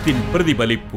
காலத்தின் பிரதிபலிப்பு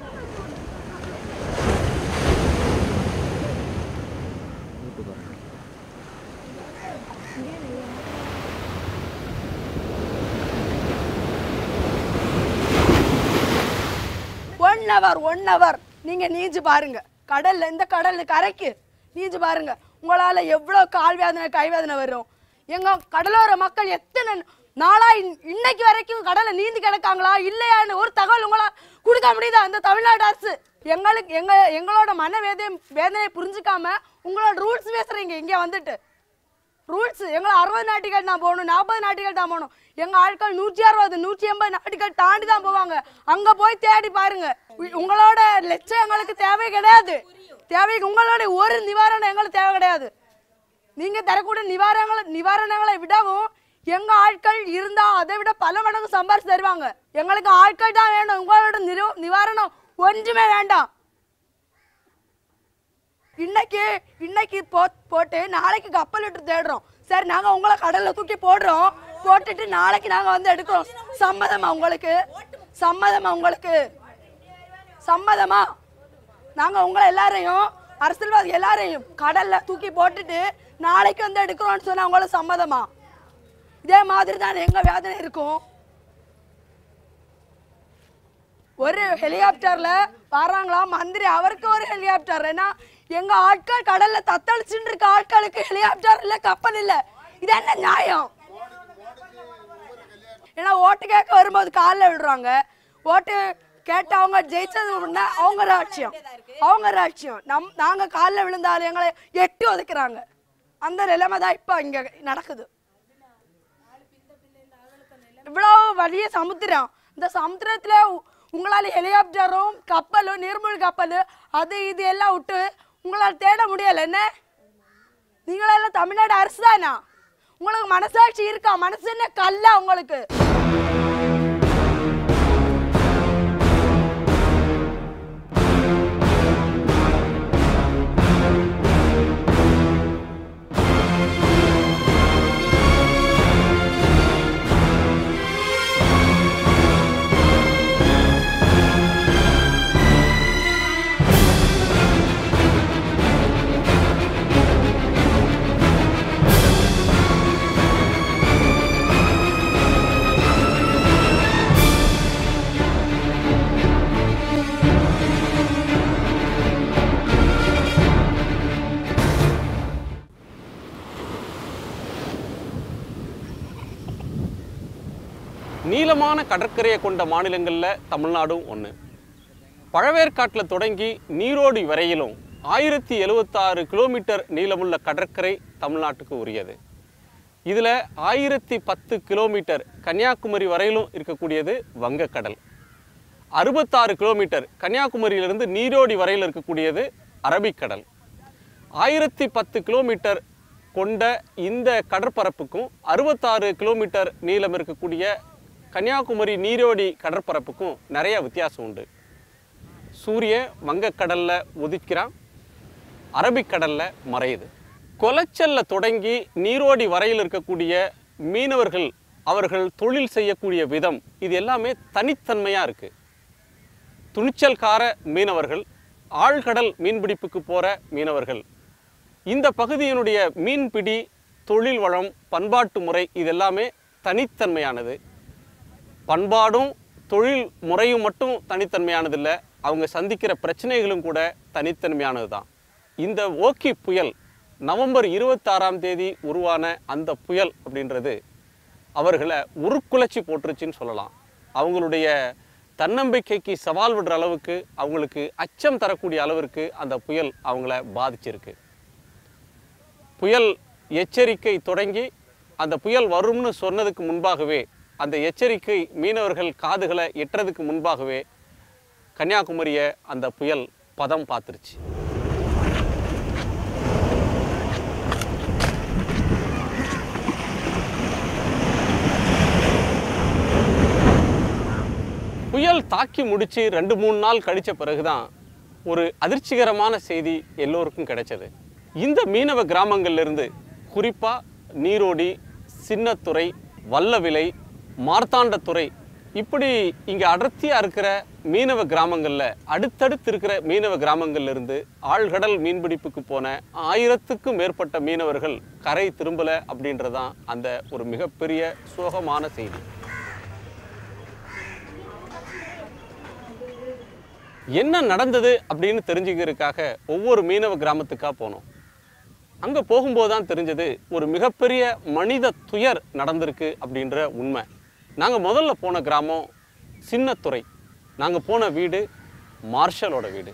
one hour one hour நீங்க நீஞ்சு பாருங்க கடல்ல இந்த கடல் கரைக்கு நீஞ்சு பாருங்க உங்களால எவ்வளவு கால் வேதனை கை வேதனை வரும் எங்க கடலோர மக்கள் எத்தனை நாளா இன்- இன்னைக்கு வரைக்கும் கடல்ல நீந்தி கிடக்காங்களா இல்லையான்னு ஒரு தகவல் உங்களால் கொடுக்க முடியுதா அந்த தமிழ்நாடு அரசு எங்களுக்கு எங்க எங்களோட மன வேதனை வேதனையை புரிஞ்சுக்காம உங்களோட ரூல்ஸ் பேசுறீங்க இங்க வந்துட்டு ரூல்ஸ் எங்களை அறுபது நாட்டுகள் தான் போகணும் நாற்பது நாட்டுகள் தான் போகணும் எங்க ஆட்கள் நூற்றி அறுபது நூற்றி எண்பது நாட்டுகள் தாண்டி தான் போவாங்க அங்க போய் தேடி பாருங்க உ- உங்களோட லட்சம் எங்களுக்கு தேவை கிடையாது தேவை உங்களோட ஒரு நிவாரணம் எங்களுக்கு தேவை கிடையாது நீங்க தரக்கூடிய நிவாரணங்களை நிவாரணங்களை விடவும் எங்க ஆட்கள் இருந்தா அதை விட பல மடங்கு சம்பாரிச்சு தருவாங்க எங்களுக்கு ஆட்கள் தான் வேணும் உங்களோட நிரு- நிவாரணம் ஒன்றுமே வேண்டாம் இன்னைக்கு இன்னைக்கு போ போட்டு நாளைக்கு கப்பல் விட்டு தேடுறோம் சரி நாங்க உங்களை கடல்ல தூக்கி போடுறோம் போட்டுட்டு நாளைக்கு நாங்க வந்து எடுக்கிறோம் சம்மதமா உங்களுக்கு சம்மதமா உங்களுக்கு சம்மதமா நாங்க உங்களை எல்லாரையும் அரசியல்வாதி எல்லாரையும் கடல்ல தூக்கி போட்டுட்டு நாளைக்கு வந்து எடுக்கிறோம்னு சொன்னா உங்களுக்கு சம்மதமா இதே மாதிரி தான் எங்க வேதனை இருக்கும் ஒரு ஹெலிகாப்டர்ல வராங்களா மந்திரி அவருக்கு ஒரு ஹெலிகாப்டர் ஏன்னா எங்க ஆட்கள் கடல்ல தத்தளிச்சுட்டு இருக்க ஆட்களுக்கு ஹெலிகாப்டர் இல்ல கப்பல் இல்ல இது என்ன நியாயம் ஏன்னா ஓட்டு கேட்க வரும்போது காலில் விடுறாங்க ஓட்டு கேட்டு அவங்க ஜெயிச்சது உடனே அவங்க ராட்சியம் அவங்க ராட்சியம் நம் நாங்க காலில் விழுந்தாலும் எங்களை எட்டி ஒதுக்குறாங்க அந்த நிலைமை தான் இப்போ இங்க நடக்குது இவ்வளவு வலிய சமுத்திரம் இந்த சமுத்திரத்துல உ- உங்களால ஹெலிகாப்டரும் கப்பலும் நீர்மூழ்கி கப்பல் அது இது எல்லாம் விட்டு உங்களால் தேட முடியல என்ன நீங்களெல்லாம் தமிழ்நாடு அரசு தானா உங்களுக்கு மனசாட்சி இருக்கா மனசு என்ன கல்லா உங்களுக்கு நீளமான கடற்கரையை கொண்ட மாநிலங்களில் தமிழ்நாடும் ஒன்று பழவேற்காட்டில் தொடங்கி நீரோடி வரையிலும் ஆயிரத்தி எழுவத்தாறு கிலோமீட்டர் நீளமுள்ள கடற்கரை தமிழ்நாட்டுக்கு உரியது இதில் ஆயிரத்தி பத்து கிலோமீட்டர் கன்னியாகுமரி வரையிலும் இருக்கக்கூடியது வங்கக்கடல் அறுபத்தாறு கிலோமீட்டர் கன்னியாகுமரியிலிருந்து நீரோடி வரையில் இருக்கக்கூடியது அரபிக்கடல் ஆயிரத்தி பத்து கிலோமீட்டர் கொண்ட இந்த கடற்பரப்புக்கும் அறுபத்தாறு கிலோமீட்டர் நீளம் இருக்கக்கூடிய கன்னியாகுமரி நீரோடி கடற்பரப்புக்கும் நிறைய வித்தியாசம் உண்டு சூரியன் வங்கக்கடல்ல உதிக்கிறான் அரபிக்கடல்ல மறையுது கொலைச்சல்ல தொடங்கி நீரோடி வரையில் இருக்கக்கூடிய மீனவர்கள் அவர்கள் தொழில் செய்யக்கூடிய விதம் இது எல்லாமே தனித்தன்மையா இருக்கு துணிச்சல்கார மீனவர்கள் ஆழ்கடல் மீன்பிடிப்புக்கு போற மீனவர்கள் இந்த பகுதியினுடைய மீன்பிடி தொழில் வளம் பண்பாட்டு முறை இதெல்லாமே தனித்தன்மையானது பண்பாடும் தொழில் முறையும் மட்டும் தனித்தன்மையானதில்லை அவங்க சந்திக்கிற பிரச்சனைகளும் கூட தனித்தன்மையானது தான் இந்த ஓக்கி புயல் நவம்பர் இருபத்தாறாம் தேதி உருவான அந்த புயல் அப்படின்றது அவர்களை உருக்குலைச்சி போட்டுருச்சுன்னு சொல்லலாம் அவங்களுடைய தன்னம்பிக்கைக்கு சவால் விடுற அளவுக்கு அவங்களுக்கு அச்சம் தரக்கூடிய அளவிற்கு அந்த புயல் அவங்கள பாதிச்சிருக்கு புயல் எச்சரிக்கை தொடங்கி அந்த புயல் வரும்னு சொன்னதுக்கு முன்பாகவே அந்த எச்சரிக்கை மீனவர்கள் காதுகளை எட்டுறதுக்கு முன்பாகவே கன்னியாகுமரியை அந்த புயல் பதம் பார்த்துருச்சு புயல் தாக்கி முடிச்சு ரெண்டு மூணு நாள் கழிச்ச பிறகுதான் ஒரு அதிர்ச்சிகரமான செய்தி எல்லோருக்கும் கிடைச்சது இந்த மீனவ கிராமங்கள்ல இருந்து குறிப்பா நீரோடி சின்னத்துறை வல்லவிலை மார்த்தாண்டத்துறை இப்படி இங்க அடர்த்தியா இருக்கிற மீனவ கிராமங்கள்ல அடுத்தடுத்து இருக்கிற மீனவ கிராமங்கள்ல இருந்து ஆழ்கடல் மீன்பிடிப்புக்கு போன ஆயிரத்துக்கும் மேற்பட்ட மீனவர்கள் கரை திரும்பல அப்படின்றதான் அந்த ஒரு மிகப்பெரிய சோகமான செய்தி என்ன நடந்தது அப்படின்னு தெரிஞ்சுக்கிறதுக்காக ஒவ்வொரு மீனவ கிராமத்துக்கா போனோம் அங்க போகும்போது தான் தெரிஞ்சது ஒரு மிகப்பெரிய மனித துயர் நடந்திருக்கு அப்படின்ற உண்மை நாங்க முதல்ல போன கிராமம் சின்னத்துறை நாங்க போன வீடு மார்ஷலோட வீடு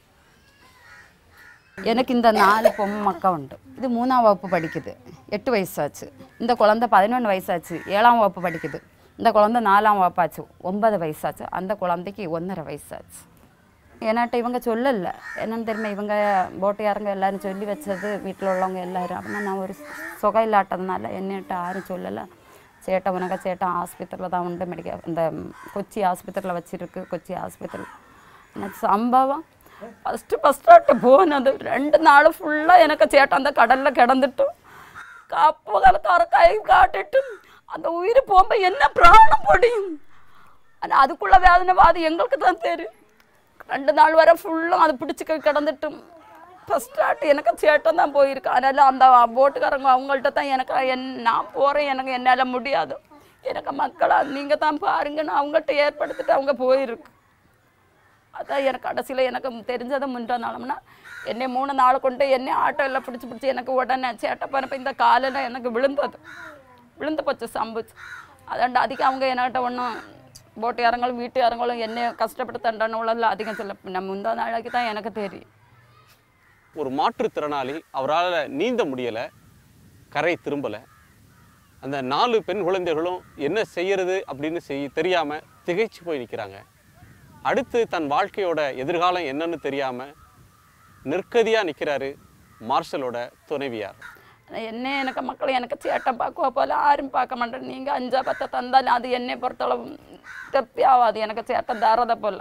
எனக்கு இந்த நாலு பொம்மை மக்கா உண்டு இது மூணாம் வகுப்பு படிக்குது எட்டு வயசாச்சு இந்த குழந்தை பதினொன்று வயசாச்சு ஏழாம் வகுப்பு படிக்குது இந்த குழந்தை நாலாம் வகுப்பாச்சு ஒன்பது வயசாச்சு அந்த குழந்தைக்கு ஒன்றரை வயசாச்சு என்கிட்ட இவங்க சொல்லல என்னன்னு தெரியுமா இவங்க போட்டையாருங்க எல்லாரும் சொல்லி வச்சது வீட்டில் உள்ளவங்க எல்லாரும் அப்படின்னா நான் ஒரு சுகம் இல்லாட்டதுனால என்னட்ட யாரும் சொல்லலை சேட்டை உனக்கு சேட்டை ஆஸ்பத்திரியில் தான் உண்டு மெடிக்கல் இந்த கொச்சி ஆஸ்பத்திரியில் வச்சிருக்கு கொச்சி ஆஸ்பத்திரி எனக்கு சம்பவம் ஃபஸ்ட்டு ஃபஸ்ட்டாட்டு போனது ரெண்டு நாள் ஃபுல்லாக எனக்கு சேட்டை அந்த கடலில் கிடந்துட்டு கப்பகாலக்கார கை காட்டிட்டு அந்த உயிர் போகும்போது என்ன பிராணம் பொடியும் ஆனால் அதுக்குள்ள வேதனை அது எங்களுக்கு தான் தெரியும் ரெண்டு நாள் வரை ஃபுல்லும் அது பிடிச்சி கிடந்துட்டு ஃபஸ்ட்டாட்டு எனக்கு சேட்டம் தான் போயிருக்கு அதனால் அந்த போட்டுக்காரங்க அவங்கள்ட்ட தான் எனக்கு என் நான் போகிறேன் எனக்கு என்னால் முடியாது எனக்கு மக்களா நீங்கள் தான் பாருங்கன்னு அவங்கள்ட்ட ஏற்படுத்திட்டு அவங்க போயிருக்கு அதான் எனக்கு கடைசியில் எனக்கு தெரிஞ்சதை முன்றா நாளம்னா என்னை மூணு நாள் கொண்டு என்னை ஆட்டோவில் பிடிச்சி பிடிச்சி எனக்கு உடனே சேட்டை பண்ணப்போ இந்த காலில் எனக்கு விழுந்தது விழுந்து போச்சு சம்புச்சு அதாண்டு அதிகம் அவங்க என்கிட்ட ஒன்றும் போட்டுக்காரங்களும் வீட்டுக்காரங்களும் என்னை கஷ்டப்படுத்தண்டான உள்ள அதிகம் சொல்ல நான் முந்தா நாளைக்கு தான் எனக்கு தெரியும் ஒரு மாற்றுத்திறனாளி அவரால் நீந்த முடியலை கரை திரும்பலை அந்த நாலு பெண் குழந்தைகளும் என்ன செய்யறது அப்படின்னு செய் தெரியாமல் திகைச்சு போய் நிற்கிறாங்க அடுத்து தன் வாழ்க்கையோட எதிர்காலம் என்னன்னு தெரியாமல் நிற்கதியாக நிற்கிறாரு மார்ஷலோட துணைவியார் என்ன எனக்கு மக்கள் எனக்கு சேட்டை பார்க்குவா போல யாரும் பார்க்க மாட்டேன் நீங்கள் அஞ்சா பத்தை தந்தாலும் அது என்னை பொறுத்தளவு திருப்தி ஆகாது எனக்கு சேட்டம் தரதை போல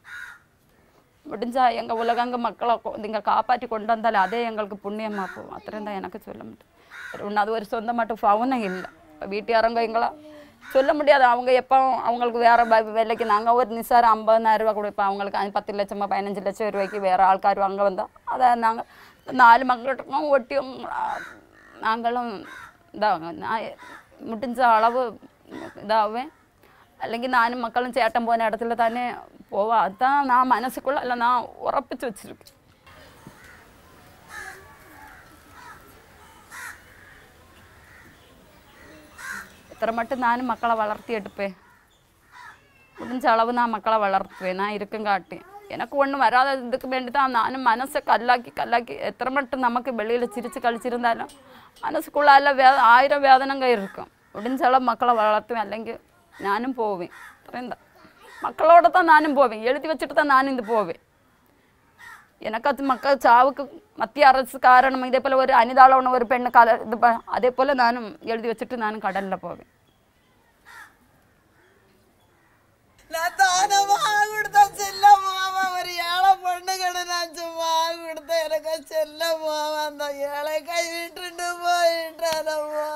முடிஞ்சா எங்கள் உலகங்க மக்களை நீங்கள் காப்பாற்றி கொண்டு வந்தாலும் அதே எங்களுக்கு புண்ணியமாக போகும் அத்தனையும் தான் எனக்கு சொல்ல முடியும் ஒன்று அது ஒரு சொந்த மட்டும் பவுனம் இல்லை இப்போ வீட்டுக்காரங்க எங்களா சொல்ல முடியாது அவங்க எப்போ அவங்களுக்கு வேறு வேலைக்கு நாங்கள் ஒரு நிசாரம் ஐம்பதாயிரம் ரூபா கொடுப்போம் அவங்களுக்கு அஞ்சு பத்து லட்சமா பதினஞ்சு லட்சம் ரூபாய்க்கு வேறு ஆൾക്കാർ அங்கே வந்தால் அதை நாங்கள் நாலு மக்கள்கிட்ட ஒட்டி நாங்களும் இதாகும் நான் முடிஞ்ச அளவு இதாவேன் അല്ലെങ്കിൽ ഞാനും മക്കളും ചേട്ടൻ പോകുന്ന ഇടത്തിൽ തന്നെ പോവാം അതാ ഞാൻ മനസ്സിക്കുള്ള അല്ല ഞാൻ ഉറപ്പിച്ച് വെച്ചിരിക്കും എത്ര മട്ടും ഞാനും മക്കളെ വളർത്തിയെടുപ്പേ முடிஞ்ச அளவு நான் மக்களை வளர்த்துவேன் நான் இருக்கும் காட்டி எனக்கு ஒன்றும் வராத இதுக்கு வேண்டி தான் நானும் மனசை கல்லாக்கி கல்லாக்கி எத்தனை மட்டும் நமக்கு வெளியில் சிரித்து கழிச்சிருந்தாலும் மனசுக்குள்ளால வே ஆயிரம் வேதனைங்க இருக்கும் முடிஞ்ச அளவு மக்களை வளர்த்துவேன் അല്ലെങ്കിൽ ഞാനും പോവേൻ അത്രയും தான் மக்களோட தான் நானும் போவேன் எழுதி வச்சுட்டு தான் நானும் இது போவேன் எனக்கு அது மக்கள் சாவுக்கு மத்திய அரசு காரணம் இதே போல் ஒரு அனிதாளவன ஒரு பெண்ணு கல இது ப- அதே போல் நானும் எழுதி வச்சுட்டு நானும் கடலில் போவேன் நான் தானமா கொடுத்த செல்ல மாமா ஒரு ஏழை பொண்ணுகளை நான் சும்மா கொடுத்த எனக்கு செல்ல மாமா அந்த ஏழை கை விட்டுட்டு போயிட்டானம்மா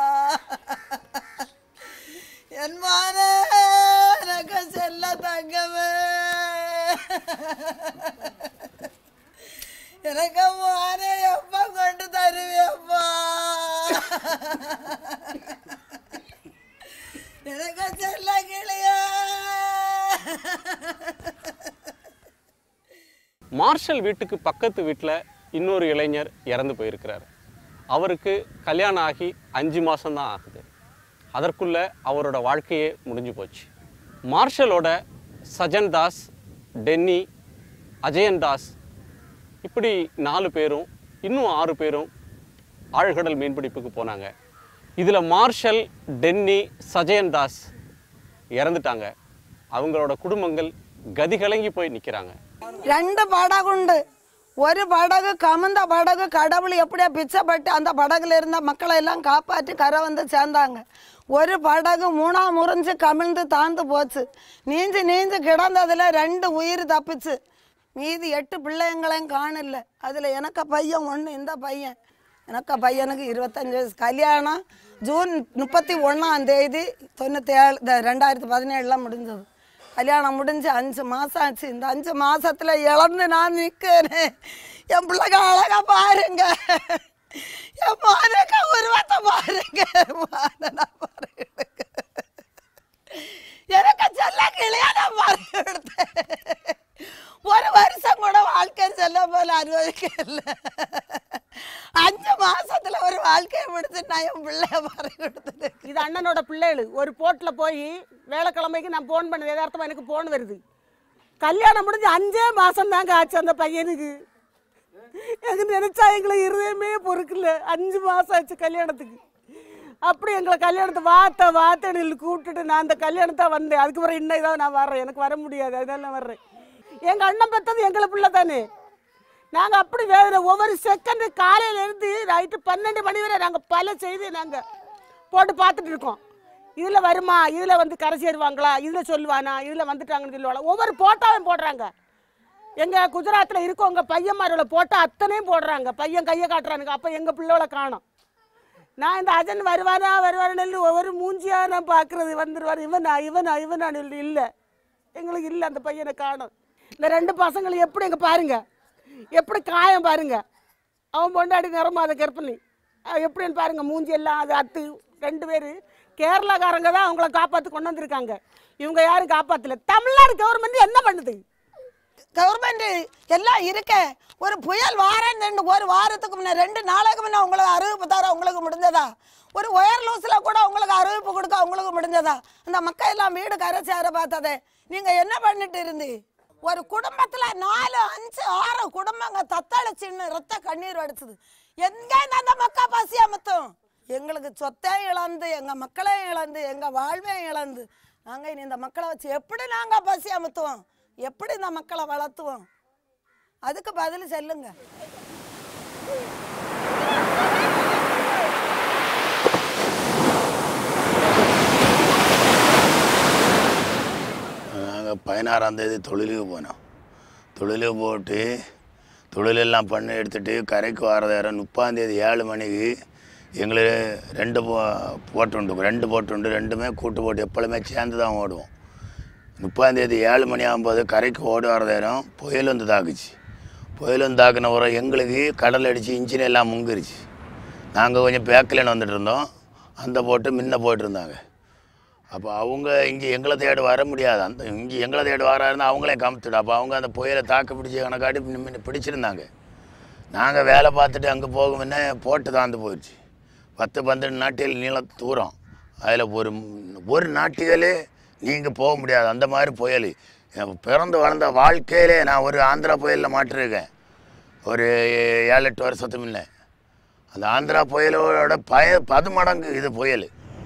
என் மானே எனக்கு செல்ல தங்கமே எனக்கு மானே எப்ப கொண்டு தருவியப்பா எனக்கு செல்ல கிளியா மார்ஷல் வீட்டுக்கு பக்கத்து வீட்டில் இன்னொரு இளைஞர் இறந்து போயிருக்கிறார் அவருக்கு கல்யாணம் ஆகி அஞ்சு மாதம்தான் ஆகுது அதற்குள்ள அவரோட வாழ்க்கையே முடிஞ்சு போச்சு மார்ஷலோட சஜன் தாஸ் டென்னி அஜயன் தாஸ் இப்படி நாலு பேரும் இன்னும் ஆறு பேரும் ஆழ்கடல் மீன்பிடிப்புக்கு போனாங்க இதில் மார்ஷல் டென்னி சஜயன் தாஸ் இறந்துட்டாங்க அவங்களோட குடும்பங்கள் கதிகலங்கி போய் நிற்கிறாங்க ரெண்டு படகுண்டு ஒரு படகு கமுந்த படகு கடவுள் எப்படியா பிச்சைப்பட்டு அந்த படகுல இருந்த மக்களை எல்லாம் காப்பாற்றி கரை வந்து சேர்ந்தாங்க ஒரு படகு மூணா முறிஞ்சு கமிழ்ந்து தாழ்ந்து போச்சு நீஞ்சு நீஞ்சு கிடந்ததுல ரெண்டு உயிர் தப்பிச்சு மீதி எட்டு பிள்ளைங்களையும் காணல அதில் எனக்கு பையன் ஒன்று இந்த பையன் எனக்கு பையனுக்கு இருபத்தஞ்சு வயசு கல்யாணம் ஜூன் முப்பத்தி ஒன்றாம் தேதி தொண்ணூற்றி ஏழு இந்த ரெண்டாயிரத்தி பதினேழுலாம் முடிஞ்சது கல்யாணம் முடிஞ்சு அஞ்சு மாதம் ஆச்சு இந்த அஞ்சு மாசத்துல இழந்து நான் நிற்கிறேன் என் பிள்ளைங்க அழகா பாருங்க என் மானக்க உருவத்தை பாருங்க மானனா பாருங்க எனக்கு செல்ல கிளியான பாருங்க எடுத்தேன் ஒரு வருஷம் கூட வாழ்க்கை செல்ல போல அனுபவிக்கல அஞ்சு மாசத்துல ஒரு வாழ்க்கையை முடிச்சு நான் என் பிள்ளைய பாருங்க எடுத்தது இது அண்ணனோட பிள்ளைகள் ஒரு போட்டில் போய் வேலைக்கிழமைக்கு நான் ஃபோன் பண்ணது யதார்த்தமாக எனக்கு ஃபோன் வருது கல்யாணம் முடிஞ்சு அஞ்சே மாதம் தாங்க ஆச்சு அந்த பையனுக்கு எனக்கு நினைச்சா எங்களை இருதயமே பொறுக்கல அஞ்சு மாதம் ஆச்சு கல்யாணத்துக்கு அப்படி எங்களை கல்யாணத்தை வாத்த வாத்தடியில் கூப்பிட்டுட்டு நான் அந்த கல்யாணத்தை வந்தேன் அதுக்கு பிறகு இன்னும் இதாக நான் வர்றேன் எனக்கு வர முடியாது அதனால நான் வர்றேன் எங்கள் அண்ணன் பெற்றது எங்களை பிள்ளை தானே நாங்கள் அப்படி வேதனை ஒவ்வொரு செகண்டு காலையிலேருந்து நைட்டு பன்னெண்டு மணி வரை நாங்கள் பல செய்தி நாங்கள் போட்டு பார்த்துட்டு இருக்கோம் இதில் வருமா இதில் வந்து கரை சேருவாங்களா இதில் சொல்லுவானா இதில் வந்துட்டாங்கன்னு சொல்லுவாங்களா ஒவ்வொரு போட்டாவும் போடுறாங்க எங்கள் குஜராத்தில் இருக்கவங்க பையன்மாரோட போட்டோ அத்தனையும் போடுறாங்க பையன் கையை காட்டுறானுங்க அப்போ எங்கள் பிள்ளையோட காணோம் நான் இந்த அஜன் வருவானா வருவானு ஒவ்வொரு மூஞ்சியா நான் பார்க்கறது வந்துடுவார் இவனா இவனா இவனா இல்லை எங்களுக்கு இல்லை அந்த பையனை காணும் இந்த ரெண்டு பசங்களும் எப்படி எங்க பாருங்க எப்படி காயம் பாருங்க அவன் பொண்டாடி நிறமா அதை கற்பனை அஹ் எப்படின்னு பாருங்க மூஞ்சி எல்லாம் அது அத்து ரெண்டு பேர் கேரளாக்காரங்க தான் அவங்கள காப்பாற்றி கொண்டு வந்திருக்காங்க இவங்க யாரும் காப்பாற்றல தமிழ்நாடு கவர்மெண்ட் என்ன பண்ணுது கவர்மெண்ட் எல்லாம் இருக்க ஒரு புயல் வாரேன்னு ரெண்டு ஒரு வாரத்துக்கு முன்ன ரெண்டு நாளைக்கு முன்ன உங்களுக்கு அறிவிப்பு தர உங்களுக்கு முடிஞ்சதா ஒரு ஒயர் லூஸில் கூட உங்களுக்கு அறிவிப்பு கொடுக்க உங்களுக்கு முடிஞ்சதா அந்த மக்கள் எல்லாம் வீடு கரை சேர பார்த்ததே நீங்க என்ன பண்ணிட்டு இருந்து ஒரு குடும்பத்துல நாலு அஞ்சு ஆறு குடும்பங்க தத்தளிச்சுன்னு ரத்த கண்ணீர் வடிச்சது எங்க அந்த மக்கா பசி அமத்தும் எங்களுக்கு சொத்தை இழந்து எங்க மக்களை இழந்து எங்க வாழ்வை இழந்து நாங்க இனி இந்த மக்களை வச்சு எப்படி நாங்க பசி அமுத்துவோம் எப்படி இந்த மக்களை வளர்த்துவோம் அதுக்கு பதில் சொல்லுங்க நாங்கள் பதினாறாம் தேதி தொழிலுக்கு போனோம் தொழிலுக்கு போட்டு தொழிலெல்லாம் பண்ணி எடுத்துட்டு கரைக்கு வரதாயிரம் முப்பாந்தேதி ஏழு மணிக்கு எங்களுக்கு ரெண்டு போ போட்டு உண்டு ரெண்டு போட்டு உண்டு ரெண்டுமே கூட்டு போட்டு எப்பொழுதுமே சேர்ந்து தான் ஓடுவோம் முப்பாந்தேதி ஏழு மணி ஆகும்போது கரைக்கு ஓடி வரதாயிரம் புயல் வந்து தாக்குச்சு புயல் வந்து தாக்குன உரம் எங்களுக்கு கடல் அடித்து இன்ஜின் எல்லாம் முங்கிருச்சு நாங்கள் கொஞ்சம் பேக்கிலேன்னு வந்துட்டு இருந்தோம் அந்த போட்டு முன்ன போயிட்டு இருந்தாங்க அப்போ அவங்க இங்கே எங்களை தேடி வர முடியாது அந்த இங்கே எங்களை தேடி வராருன்னா அவங்களே காமிச்சிடும் அப்போ அவங்க அந்த புயலை தாக்கு பிடிச்சி கணக்காட்டி பின்ன- பின்ன பிடிச்சிருந்தாங்க நாங்கள் வேலை பார்த்துட்டு அங்கே போக முன்னே போட்டு தாந்து போயிடுச்சு பத்து பன்னெண்டு நாட்டிகள் நீள தூரம் அதில் ஒரு ஒரு நாட்டிகளே நீங்கள் போக முடியாது அந்த மாதிரி புயல் என் பிறந்து வளர்ந்த வாழ்க்கையிலே நான் ஒரு ஆந்திரா புயலில் மாட்டிருக்கேன் ஒரு ஏழு எட்டு வருஷத்துக்கு முன்னே அந்த ஆந்திரா புயலோட பய பது மடங்கு இது புயல்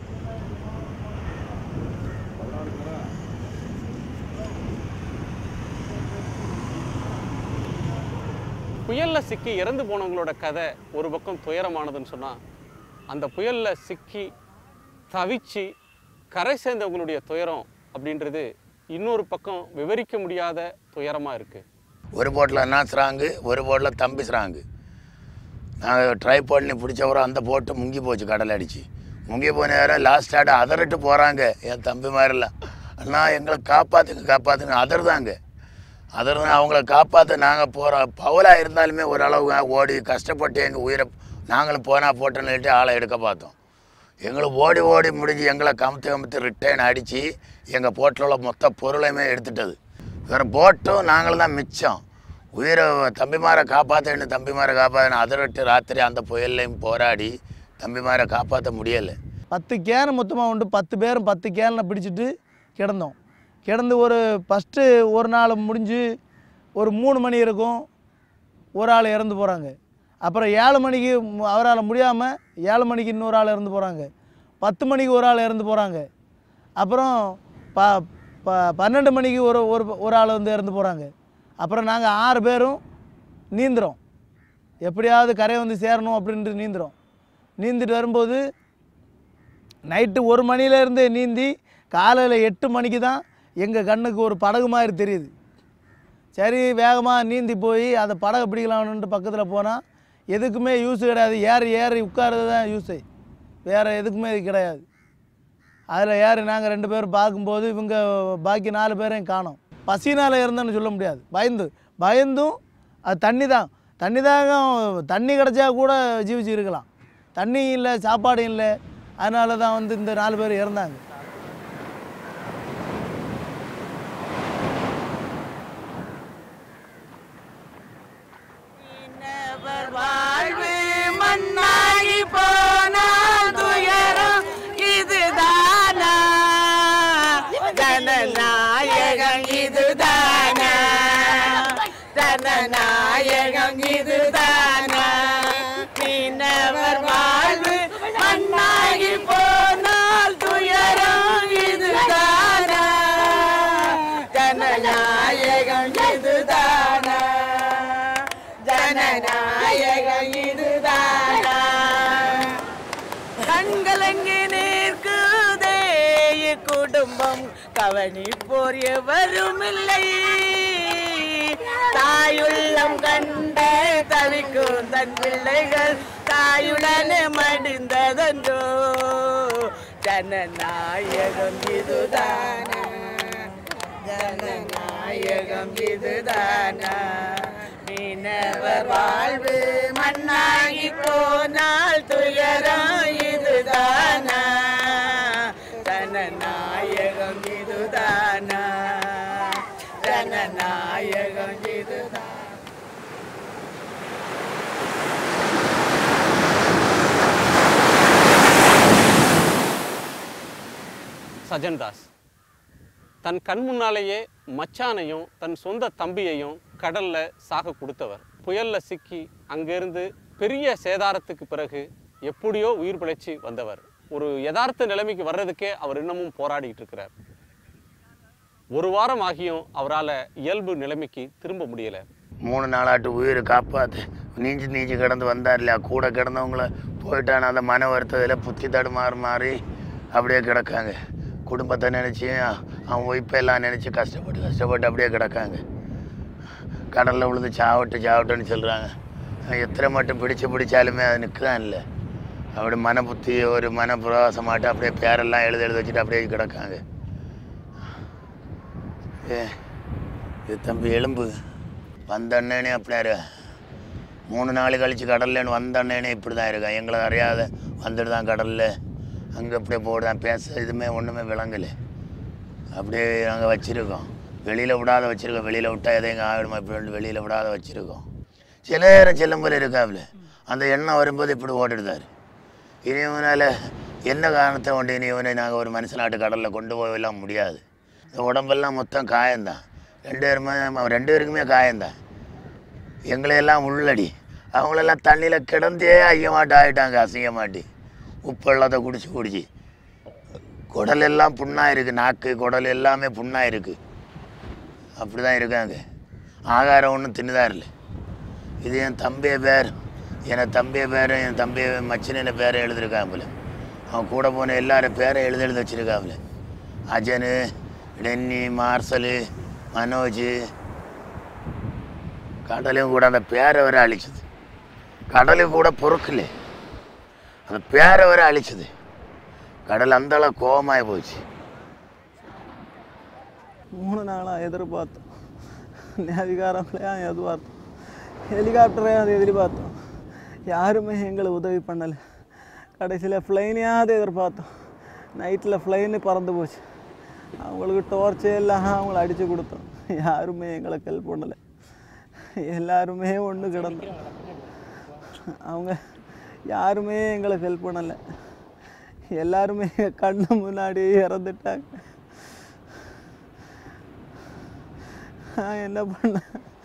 புயல்ல சிக்கி இறந்து போனவங்களோட கதை ஒரு பக்கம் துயரமானதுன்னு சொன்னா அந்த புயல்ல சிக்கி தவிச்சு கரை சேர்ந்தவங்களுடைய துயரம் அப்படின்றது இன்னொரு பக்கம் விவரிக்க முடியாத துயரமா இருக்கு ஒரு போட்டில் அண்ணா ஸ்ராங்கு ஒரு போட்டில் தம்பி ஸ்ராங்கு நாங்கள் ட்ரை பண்ணி பிடிச்சவரும் அந்த போட்டு முங்கி போச்சு கடல் அடிச்சு முங்கி போன நேரம் லாஸ்ட் ஆட அதறிட்டு போகிறாங்க என் தம்பி மாதிரிலாம் அண்ணா எங்களை காப்பாற்றுங்க காப்பாற்றுங்க அதர்தாங்க அதர் அவங்கள காப்பாற்ற நாங்கள் போகிறோம் பவலாக இருந்தாலுமே ஓரளவு ஓடி கஷ்டப்பட்டு எங்கள் உயிரை நாங்களும் போனால் போட்டோன்னு சொல்லிட்டு ஆளை எடுக்க பார்த்தோம் எங்களை ஓடி ஓடி முடிஞ்சு எங்களை கமுத்து கமுத்து ரிட்டர்ன் அடித்து எங்கள் போட்டில் உள்ள மொத்த பொருளையுமே எடுத்துட்டது வேறு போட்டும் நாங்களும் தான் மிச்சம் உயிரை தம்பிமாரை காப்பாற்றணும் தம்பிமாரை காப்பாற்றணும் அதிரட்டு ராத்திரி அந்த புயல்லையும் போராடி தம்பிமாரை காப்பாற்ற முடியலை பத்து கேனு மொத்தமாக உண்டு பத்து பேரும் பத்து கேனில் பிடிச்சிட்டு கிடந்தோம் கிடந்து ஒரு ஃபஸ்ட்டு ஒரு நாள் முடிஞ்சு ஒரு மூணு மணி இருக்கும் ஒரு ஆள் இறந்து போகிறாங்க அப்புறம் ஏழு மணிக்கு மு- அவரால் முடியாமல் ஏழு மணிக்கு இன்னொரு ஆள் இறந்து போகிறாங்க பத்து மணிக்கு ஒரு ஆள் இறந்து போகிறாங்க அப்புறம் ப ப பன்னெண்டு மணிக்கு ஒரு ஒரு ஒரு ஆள் வந்து இறந்து போகிறாங்க அப்புறம் நாங்கள் ஆறு பேரும் நீந்துறோம் எப்படியாவது கரை வந்து சேரணும் அப்படின்ட்டு நீந்துறோம் நீந்திட்டு வரும்போது நைட்டு ஒரு மணிலேருந்து நீந்தி காலையில் எட்டு மணிக்கு தான் எங்கள் கண்ணுக்கு ஒரு படகு மாதிரி தெரியுது சரி வேகமாக நீந்தி போய் அந்த படகு பிடிக்கலாம்னுட்டு பக்கத்தில் போனால் எதுக்குமே யூஸ் கிடையாது ஏறி ஏறி உட்காருறது தான் யூஸு வேறு எதுக்குமே இது கிடையாது அதில் யார் நாங்கள் ரெண்டு பேரும் பார்க்கும்போது இவங்க பாக்கி நாலு பேரையும் காணோம் பசினால் இருந்தேன்னு சொல்ல முடியாது பயந்து பயந்தும் அது தண்ணி தான் தண்ணி தாகம் தண்ணி கிடச்சா கூட ஜீவிச்சு இருக்கலாம் தண்ணி இல்லை சாப்பாடு இல்லை அதனால தான் வந்து இந்த நாலு பேர் இறந்தாங்க வாழ்வு மண்ணாகி போனால் துயரம் இதுதானா ஜனநாயகம் இதுதானா ஜனநாயகம் இதுதானா மீனவர் வாழ்வு மண்ணாகி போனால் துயரம் இதுதானா ஜனநாயகம் இதுதானா ஜனநாயகம் இதுதானா கண்கலங்கி நிற்குதே குடும்பம் கவனிப்போர் எவரும் இல்லை தாயுள்ளம் கண்டு தவிக்கும் தன் பிள்ளைகள் தாயுடனே மடிந்ததன்றோ ஜனநாயகம் இதுதானா ஜனநாயகம் இதுதானா மீனவர் வாழ்வு மண்ணாகி போனால் துயரம் இதுதானா ஜனநாயகம் இதுதானா ஜனநாயகம் இதுதானா சஜன்தாஸ் தன் கண் முன்னாலேயே மச்சானையும் தன் சொந்த தம்பியையும் கடல்ல சாக கொடுத்தவர் புயல்ல சிக்கி அங்கிருந்து பெரிய சேதாரத்துக்கு பிறகு எப்படியோ உயிர் பிழைச்சி வந்தவர் ஒரு யதார்த்த நிலைமைக்கு வர்றதுக்கே அவர் இன்னமும் போராடிட்டு இருக்கிறார் ஒரு வாரம் ஆகியும் அவரால் இயல்பு நிலைமைக்கு திரும்ப முடியல மூணு நாளாட்டு உயிரை காப்பாற்று நீஞ்சி நீஞ்சி கிடந்து வந்தார் இல்லையா கூட கிடந்தவங்கள போயிட்டான அந்த மன வருத்தத்தில் புத்தி தடுமாறு மாறி அப்படியே கிடக்காங்க குடும்பத்தை நினச்சி அவன் ஒய்ப்பெல்லாம் நினச்சி கஷ்டப்பட்டு கஷ்டப்பட்டு அப்படியே கிடக்காங்க கடலில் விழுந்து சாவட்டு சாவட்டுன்னு சொல்கிறாங்க எத்தனை மட்டும் பிடிச்சு பிடிச்சாலுமே அது நிற்கதான் இல்லை அப்படி மன புத்தி ஒரு மன பிரவாசமாட்டு அப்படியே பேரெல்லாம் எழுதி எழுதி வச்சுட்டு அப்படியே கிடக்காங்க ஏ இது தம்பி எலும்பு வந்த அண்ணனே அப்படியா மூணு நாள் கழிச்சு கடல்லன்னு வந்த அண்ணனே இப்படி தான் இருக்கான் எங்களை அறியாத வந்துட்டு தான் கடலில் அங்கே அப்படியே போடுதான் பேச இதுவுமே ஒன்றுமே விளங்கலை அப்படியே நாங்கள் வச்சுருக்கோம் வெளியில் விடாத வச்சுருக்கோம் வெளியில் விட்டால் எதையும் ஆகிடுமா இப்படி வெளியில் விடாத வச்சுருக்கோம் சில நேரம் செல்லும் போல இருக்காப்புல அந்த எண்ணம் வரும்போது இப்படி ஓடிடுதாரு இனி இவனால் என்ன காரணத்தை கொண்டு இனி இவனை நாங்கள் ஒரு மனுஷனாட்டு கடலில் கொண்டு போகலாம் முடியாது இந்த உடம்பெல்லாம் மொத்தம் காயம்தான் ரெண்டு பேருமே ரெண்டு பேருக்குமே காயம்தான் எங்களையெல்லாம் உள்ளடி அவங்களெல்லாம் தண்ணியில் கிடந்தே ஐயமாட்டு ஆகிட்டாங்க அசிங்கமாட்டி உப்பு வெள்ளத்தை குடிச்சு குடிச்சு குடல் எல்லாம் புண்ணாக இருக்குது நாக்கு குடல் எல்லாமே புண்ணாக இருக்குது அப்படி தான் இருக்காங்க ஆகாரம் ஒன்றும் தின்னுதான் இல்லை இது என் தம்பிய பேர் என் தம்பிய பேர் என் தம்பிய மச்சின பேரை எழுதியிருக்காப்புல அவன் கூட போன எல்லாரும் பேரை எழுதி எழுதி வச்சிருக்காப்புல அஜனு டென்னி மார்சலு மனோஜ் கடலையும் கூட அந்த பேரை வரை அழிச்சது கடலையும் கூட பொறுக்கல அந்த பேரை வரை அழிச்சது கடல் அந்த அளவு கோபமாகி போச்சு மூணு நாளாக எதிர்பார்த்தோம் அதிகாரங்களே எதிர்பார்த்தோம் ஹெலிகாப்டரே அதை எதிர்பார்த்தோம் யாருமே எங்களுக்கு உதவி பண்ணலை கடைசியில் ஃப்ளைனையாவது எதிர்பார்த்தோம் நைட்டில் ஃப்ளைனு பறந்து போச்சு அவங்களுக்கு டோர்ச்சே எல்லாம் அவங்கள அடித்து கொடுத்தோம் யாருமே எங்களுக்கு ஹெல்ப் பண்ணலை எல்லாருமே ஒன்று கிடந்தோம் அவங்க யாருமே எங்களுக்கு ஹெல்ப் பண்ணலை எல்லாருமே எங்கள் கண்ணு முன்னாடி இறந்துட்டாங்க நான் என்ன பண்ண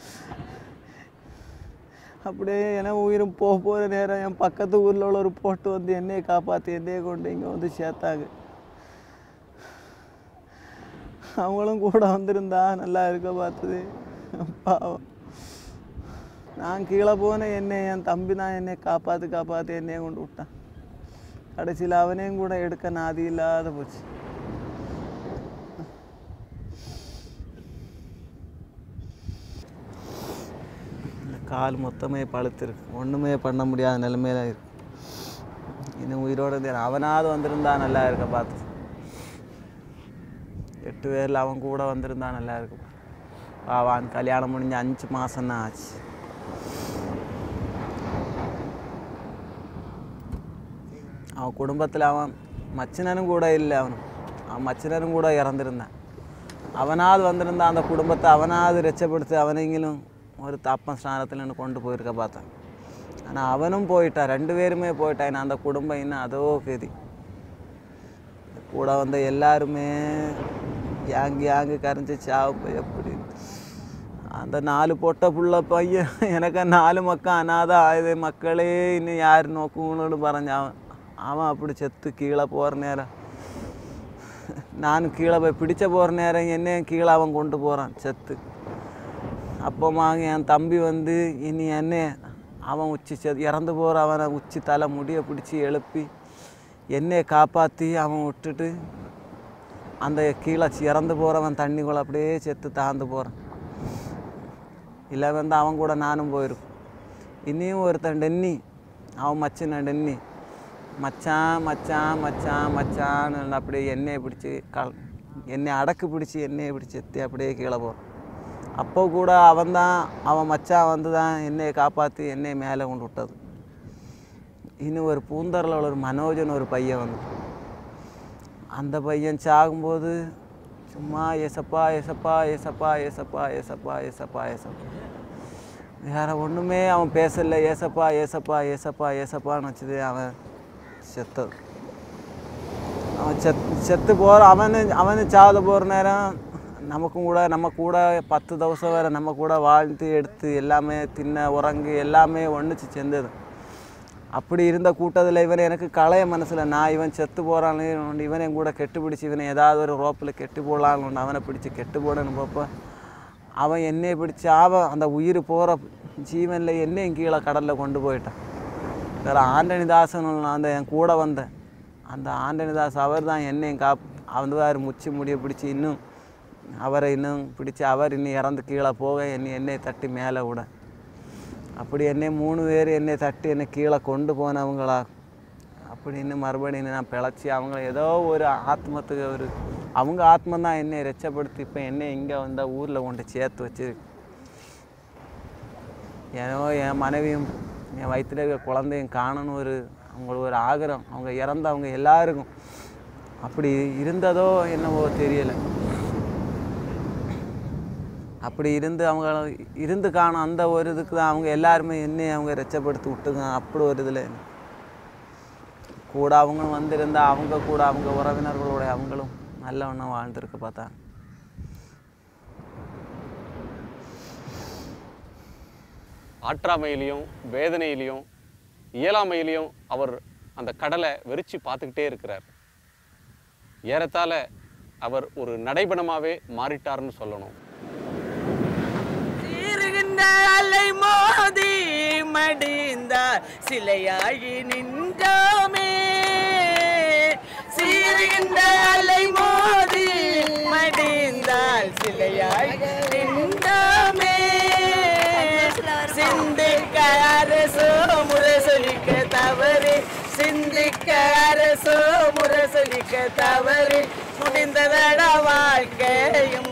அப்படியே என உயிரும் போக போகிற நேரம் என் பக்கத்து ஊரில் உள்ள ஒரு போட்டு வந்து என்னையை காப்பாற்றி என்னையை கொண்டு இங்கே வந்து சேர்த்தாங்க அவங்களும் கூட வந்திருந்தா நல்லா இருக்க பார்த்தது பாவம் நான் கீழே போன என்னை என் தம்பி தான் என்னை காப்பாற்றி காப்பாற்றி என்னையை கொண்டு விட்டான் கடைசியில் அவனையும் கூட எடுக்க நாதி இல்லாத போச்சு கால் மொத்தமே பழுத்திருக்கு ஒன்றுமே பண்ண முடியாத நிலைமையில இருக்கு இன்னும் உயிரோடு இருந்து அவனாவது வந்திருந்தா நல்லா இருக்க பார்த்து எட்டு பேரில் அவன் கூட வந்திருந்தா நல்லா இருக்கும் அவன் கல்யாணம் முடிஞ்சு அஞ்சு மாதம் தான் ஆச்சு அவன் குடும்பத்தில் அவன் மச்சினனும் கூட இல்லை அவனும் அவன் மச்சினனும் கூட இறந்துருந்தான் அவனாவது வந்திருந்தா அந்த குடும்பத்தை அவனாவது ரெச்சப்படுத்தி அவனைங்களும் ஒரு தாப்பம் ஸ்நானத்தில் கொண்டு போயிருக்க பார்த்தான் ஆனால் அவனும் போயிட்டான் ரெண்டு பேருமே போயிட்டான் அந்த குடும்பம் இன்னும் அதோ கதி கூட வந்த எல்லாருமே யாங்கு யாங்கு கரைஞ்சி சாவு எப்படி அந்த நாலு பொட்ட புள்ள பையன் எனக்கு നാല് മക്ക അനാഥ ആയത് മക്കളെ ഇനി ആര് നോക്കുമെന്നോട് പറഞ്ഞ അവൻ അവൻ அப்படி செத்து கீழே போகிற நேரம் நான் கீழே போய் பிடிச்ச போகிற நேரம் என்னையும் கீழே அவன் கொண்டு போகிறான் செத்து அப்போமாங்க என் தம்பி வந்து இனி என்னை அவன் உச்சி செ இறந்து போகிற அவனை உச்சி தலை முடியை பிடிச்சி எழுப்பி என்னையை காப்பாற்றி அவன் விட்டுட்டு அந்த கீழே இறந்து போகிறவன் தண்ணிக்குள்ள அப்படியே செத்து தாழ்ந்து போகிறான் இல்லை வந்து அவன் கூட நானும் போயிருப்பேன் இனியும் ஒருத்தன் டென்னி அவன் மச்சின டென்னி மச்சான் மச்சான் மச்சான் மச்சான்னு அப்படியே எண்ணெயை பிடிச்சி கல் எண்ணெய் அடக்கு பிடிச்சி எண்ணெயை பிடிச்சி எத்தி அப்படியே கீழே போகிறான் அப்போ கூட அவன் தான் அவன் மச்சான் வந்து தான் என்னையை காப்பாற்றி என்னையை மேலே கொண்டு விட்டது இன்னும் ஒரு பூந்தரில் ஒரு மனோஜன் ஒரு பையன் வந்து அந்த பையன் சாகும்போது சும்மா ஏசப்பா ஏசப்பா ஏசப்பா ஏசப்பா ஏசப்பா ஏசப்பா ஏசப்பா வேற ஒன்றுமே அவன் பேசல ஏசப்பா ஏசப்பா ஏசப்பா ஏசப்பான்னு வச்சது அவன் செத்தது அவன் செத் செத்து போகிற அவனு அவனு சாத போகிற நேரம் நமக்கும் கூட நம்ம கூட பத்து தவசம் வேறு நம்ம கூட வாழ்ந்து எடுத்து எல்லாமே தின்ன உறங்கு எல்லாமே ஒன்றுச்சு சேர்ந்தது அப்படி இருந்த கூட்டத்தில் இவன் எனக்கு களைய மனசில் நான் இவன் செத்து போகிறான்னு இவன் என் கூட கெட்டு பிடிச்சி இவனை ஏதாவது ஒரு ரோப்பில் கெட்டு போடலான்னு அவனை பிடிச்சி கெட்டு போடணும் பார்ப்ப அவன் என்னையை பிடிச்சி அவன் அந்த உயிர் போகிற ஜீவனில் என்னையும் கீழே கடலில் கொண்டு போயிட்டான் வேறு ஆண்டனிதாசன் அந்த என் கூட வந்தேன் அந்த ஆண்டனிதாஸ் அவர் தான் என்னையும் காப் வந்து வேறு முச்சி முடிய பிடிச்சி இன்னும் அவரை இன்னும் பிடிச்சி அவர் இன்னும் இறந்து கீழே போக என்னை என்னையை தட்டி மேலே விட அப்படி என்னை மூணு பேர் என்னை தட்டி என்னை கீழே கொண்டு போனவங்களா அப்படின்னு மறுபடியும் நான் பிழைச்சி அவங்கள ஏதோ ஒரு ஆத்மத்துக்கு ஒரு அவங்க ஆத்மம் தான் என்னை ரெச்சப்படுத்தி இப்போ என்னை இங்கே வந்த ஊரில் கொண்டு சேர்த்து வச்சிருக்கு ஏனோ என் மனைவியும் என் வயிற்றில் இருக்க குழந்தையும் காணணும் ஒரு அவங்களுக்கு ஒரு ஆகிரம் அவங்க இறந்தவங்க எல்லாருக்கும் அப்படி இருந்ததோ என்னவோ தெரியலை அப்படி இருந்து அவங்க இருந்து காணும் அந்த ஒரு இதுக்கு தான் அவங்க எல்லாருமே என்னையும் அவங்க ரெச்சப்படுத்தி விட்டுங்க அப்படி ஒரு இதில் கூட அவங்களும் வந்திருந்தா அவங்க கூட அவங்க உறவினர்களோட அவங்களும் நல்லவண்ணம் வாழ்ந்திருக்க பார்த்தா ஆற்றாமையிலையும் வேதனையிலையும் இயலாமையிலையும் அவர் அந்த கடலை வெறிச்சு பார்த்துக்கிட்டே இருக்கிறார் ஏறத்தாழ அவர் ஒரு நடைபணமாகவே மாறிட்டார்னு சொல்லணும் சீருகின்ற அலை மோதி மடிந்தார் சிலையாகி நின்றோமே சீருகின்ற அலை மோதி மடிந்தால் சிலையாகி நின்றோமே சிந்திக்க அரசோ முரசொலிக்க தவறு சிந்திக்க அரசோ முரசொலிக்க தவறு முடிந்ததட வாழ்க்கையும்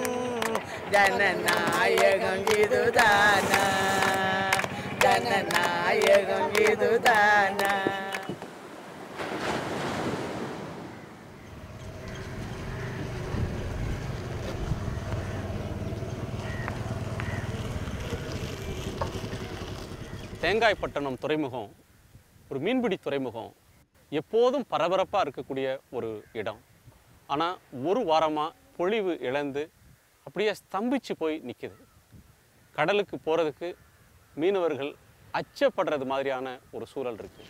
ஜனநாயகம் இதுதானா ஜனநாயகம் இதுதானா தேங்காய்பட்டணம் துறைமுகம் ஒரு மீன்பிடி துறைமுகம் எப்போதும் பரபரப்பாக இருக்கக்கூடிய ஒரு இடம் ஆனால் ஒரு வாரமாக பொழிவு இழந்து அப்படியே ஸ்தம்பிச்சு போய் நிற்கிது கடலுக்கு போகிறதுக்கு மீனவர்கள் அச்சப்படுறது மாதிரியான ஒரு சூழல் இருக்குது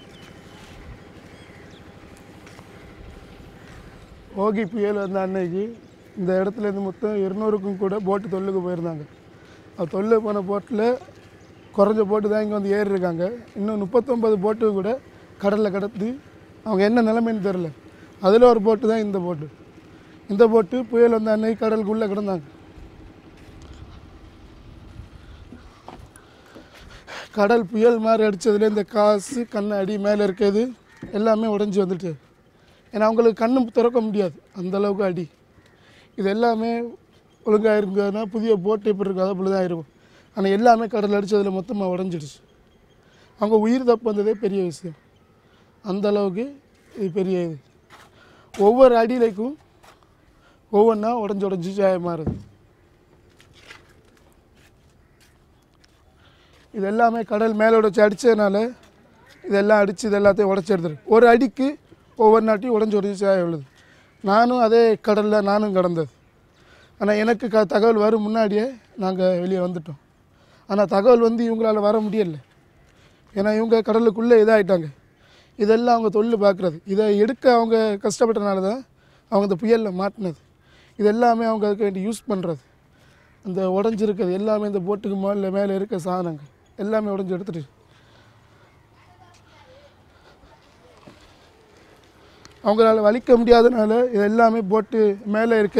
ஓகி புயல் வந்த அன்னைக்கு இந்த இடத்துல இருந்து மொத்தம் இருநூறுக்கும் கூட போட்டு தொல்லுக்கு போயிருந்தாங்க அது தொல்லை போன போட்டில் குறைஞ்ச போட்டு தான் இங்கே வந்து ஏறி இருக்காங்க இன்னும் முப்பத்தொம்பது போட்டு கூட கடலில் கடத்தி அவங்க என்ன நிலைமைன்னு தெரில அதில் ஒரு போட்டு தான் இந்த போட்டு இந்த போட்டு புயல் வந்த அன்னைக்கு கடலுக்குள்ளே கிடந்தாங்க கடல் புயல் மாதிரி அடித்ததுல இந்த காசு கண்ணாடி மேலே இருக்கிறது எல்லாமே உடஞ்சி வந்துட்டு ஏன்னா அவங்களுக்கு கண்ணு திறக்க முடியாது அந்த அளவுக்கு அடி இது எல்லாமே ஒழுங்காக இருக்குதுன்னா புதிய போட்டு எப்படி இருக்கும் அதை போல தான் இருக்கும் ஆனால் எல்லாமே கடல் அடிச்சதுல மொத்தமாக உடஞ்சிடுச்சு அவங்க உயிர் தப்பு வந்ததே பெரிய விஷயம் அந்த அளவுக்கு இது பெரிய இது ஒவ்வொரு அடியிலைக்கும் ஒவ்வொன்றா உடஞ்சி உடஞ்சி மாறுது இது எல்லாமே கடல் மேலே உடச்சி அடித்ததுனால இதெல்லாம் அடித்து இது எல்லாத்தையும் உடச்சி எடுத்துரு ஒரு அடிக்கு ஒவ்வொரு நாட்டையும் உடஞ்சி உடஞ்சி சாய உள்ளது நானும் அதே கடலில் நானும் கடந்தது ஆனால் எனக்கு க தகவல் வரும் முன்னாடியே நாங்கள் வெளியே வந்துட்டோம் ஆனால் தகவல் வந்து இவங்களால வர முடியல ஏன்னா இவங்க கடலுக்குள்ளே இதாகிட்டாங்க இதெல்லாம் அவங்க தொழில் பார்க்குறது இதை எடுக்க அவங்க கஷ்டப்பட்டனால தான் அவங்க இந்த புயலில் மாட்டினது இது எல்லாமே அவங்க அதுக்கு வேண்டி யூஸ் பண்ணுறது அந்த உடஞ்சிருக்கிறது எல்லாமே இந்த போட்டுக்கு மேலே மேலே இருக்க சாதனங்கள் எல்லாமே உடஞ்சி எடுத்துட்டு அவங்களால வலிக்க முடியாதனால இது எல்லாமே போட்டு மேலே இருக்க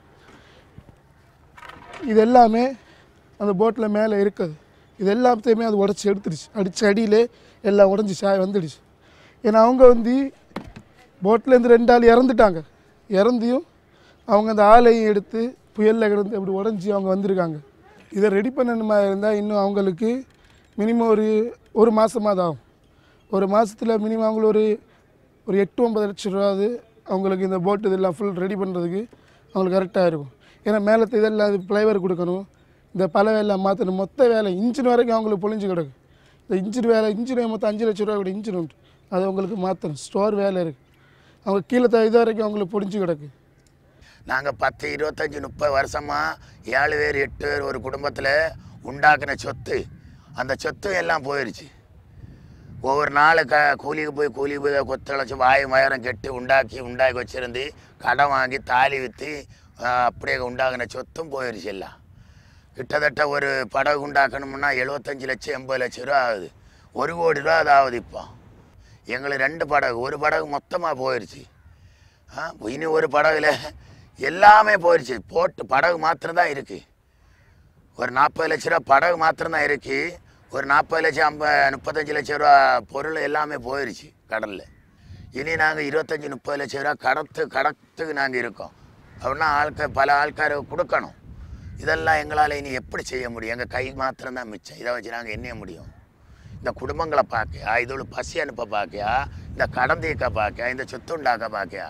இது எல்லாமே அந்த போட்டில் மேலே இருக்குது இது எல்லாத்தையுமே அது உடச்சி எடுத்துடுச்சு அடிச்ச அடியிலே எல்லாம் உடஞ்சி சாய வந்துடுச்சு ஏன்னா அவங்க வந்து போட்லேருந்து ரெண்டு ஆள் இறந்துட்டாங்க இறந்தியும் அவங்க அந்த ஆளையும் எடுத்து புயலில் கிடந்து அப்படி உடஞ்சி அவங்க வந்திருக்காங்க இதை ரெடி பண்ணணுமா இருந்தால் இன்னும் அவங்களுக்கு மினிமம் ஒரு ஒரு மாதமாக தான் ஆகும் ஒரு மாதத்தில் மினிமம் அவங்களுக்கு ஒரு ஒரு எட்டு ஒன்பது லட்சம் ரூபாவது அவங்களுக்கு இந்த போட்டு இதெல்லாம் ஃபுல் ரெடி பண்ணுறதுக்கு அவங்களுக்கு கரெக்டாக இருக்கும் ஏன்னா மேலத்தை இதெல்லாம் இது ஃப்ளைவர் கொடுக்கணும் இந்த பல வேலை மாற்றணும் மொத்த வேலை இன்ஜின் வரைக்கும் அவங்களுக்கு பொழிஞ்சு கிடக்கு இந்த இன்ஜின் வேலை இன்ஜின் மொத்தம் அஞ்சு லட்ச ரூபா கூட இன்ஜின் உண்டு அதை அவங்களுக்கு மாற்றணும் ஸ்டோர் வேலை இருக்குது அவங்க கீழே த- இது வரைக்கும் அவங்களுக்கு பொழிஞ்சு கிடக்கு நாங்கள் பத்து இருபத்தஞ்சி முப்பது வருஷமாக ஏழு பேர் எட்டு பேர் ஒரு குடும்பத்தில் உண்டாக்குன சொத்து அந்த சொத்து எல்லாம் போயிடுச்சு ஒவ்வொரு நாள் க கூலிக்கு போய் கூலிக்கு போய் கொத்தழைச்சி வாய் மயரம் கெட்டி உண்டாக்கி உண்டாக்கி வச்சுருந்து கடன் வாங்கி தாலி விற்று அப்படியே உண்டாகின சொத்தும் போயிடுச்சு எல்லாம் கிட்டத்தட்ட ஒரு படகு உண்டாக்கணும்னா எழுபத்தஞ்சு லட்சம் எண்பது லட்சம் ரூபா ஆகுது ஒரு கோடி ரூபா அது ஆகுது இப்போ எங்களுக்கு ரெண்டு படகு ஒரு படகு மொத்தமாக போயிடுச்சு ஆ, இனி ஒரு படகுல எல்லாமே போயிடுச்சு போட்டு படகு மாத்திரம் தான் இருக்கு ஒரு நாற்பது லட்ச ரூபா படகு மாத்திரம் தான் இருக்கு ஒரு நாற்பது லட்சம் ஐம்பது முப்பத்தஞ்சு லட்ச ரூபா பொருள் எல்லாமே போயிடுச்சு கடலில் இனி நாங்கள் இருபத்தஞ்சி முப்பது லட்ச ரூபா கடத்து கடத்துக்கு நாங்கள் இருக்கோம் அப்படின்னா ஆட்கள் பல ஆட்கார கொடுக்கணும் இதெல்லாம் எங்களால் இனி எப்படி செய்ய முடியும் எங்கள் கை மாத்திரம் தான் மிச்சம் இதை வச்சு நாங்கள் என்ன முடியும் இந்த குடும்பங்களை பார்க்கையா இதோட பசி அனுப்ப பார்க்கையா இந்த கடன் தீர்க்க பார்க்கையா இந்த சொத்து உண்டாக்க பார்க்கையா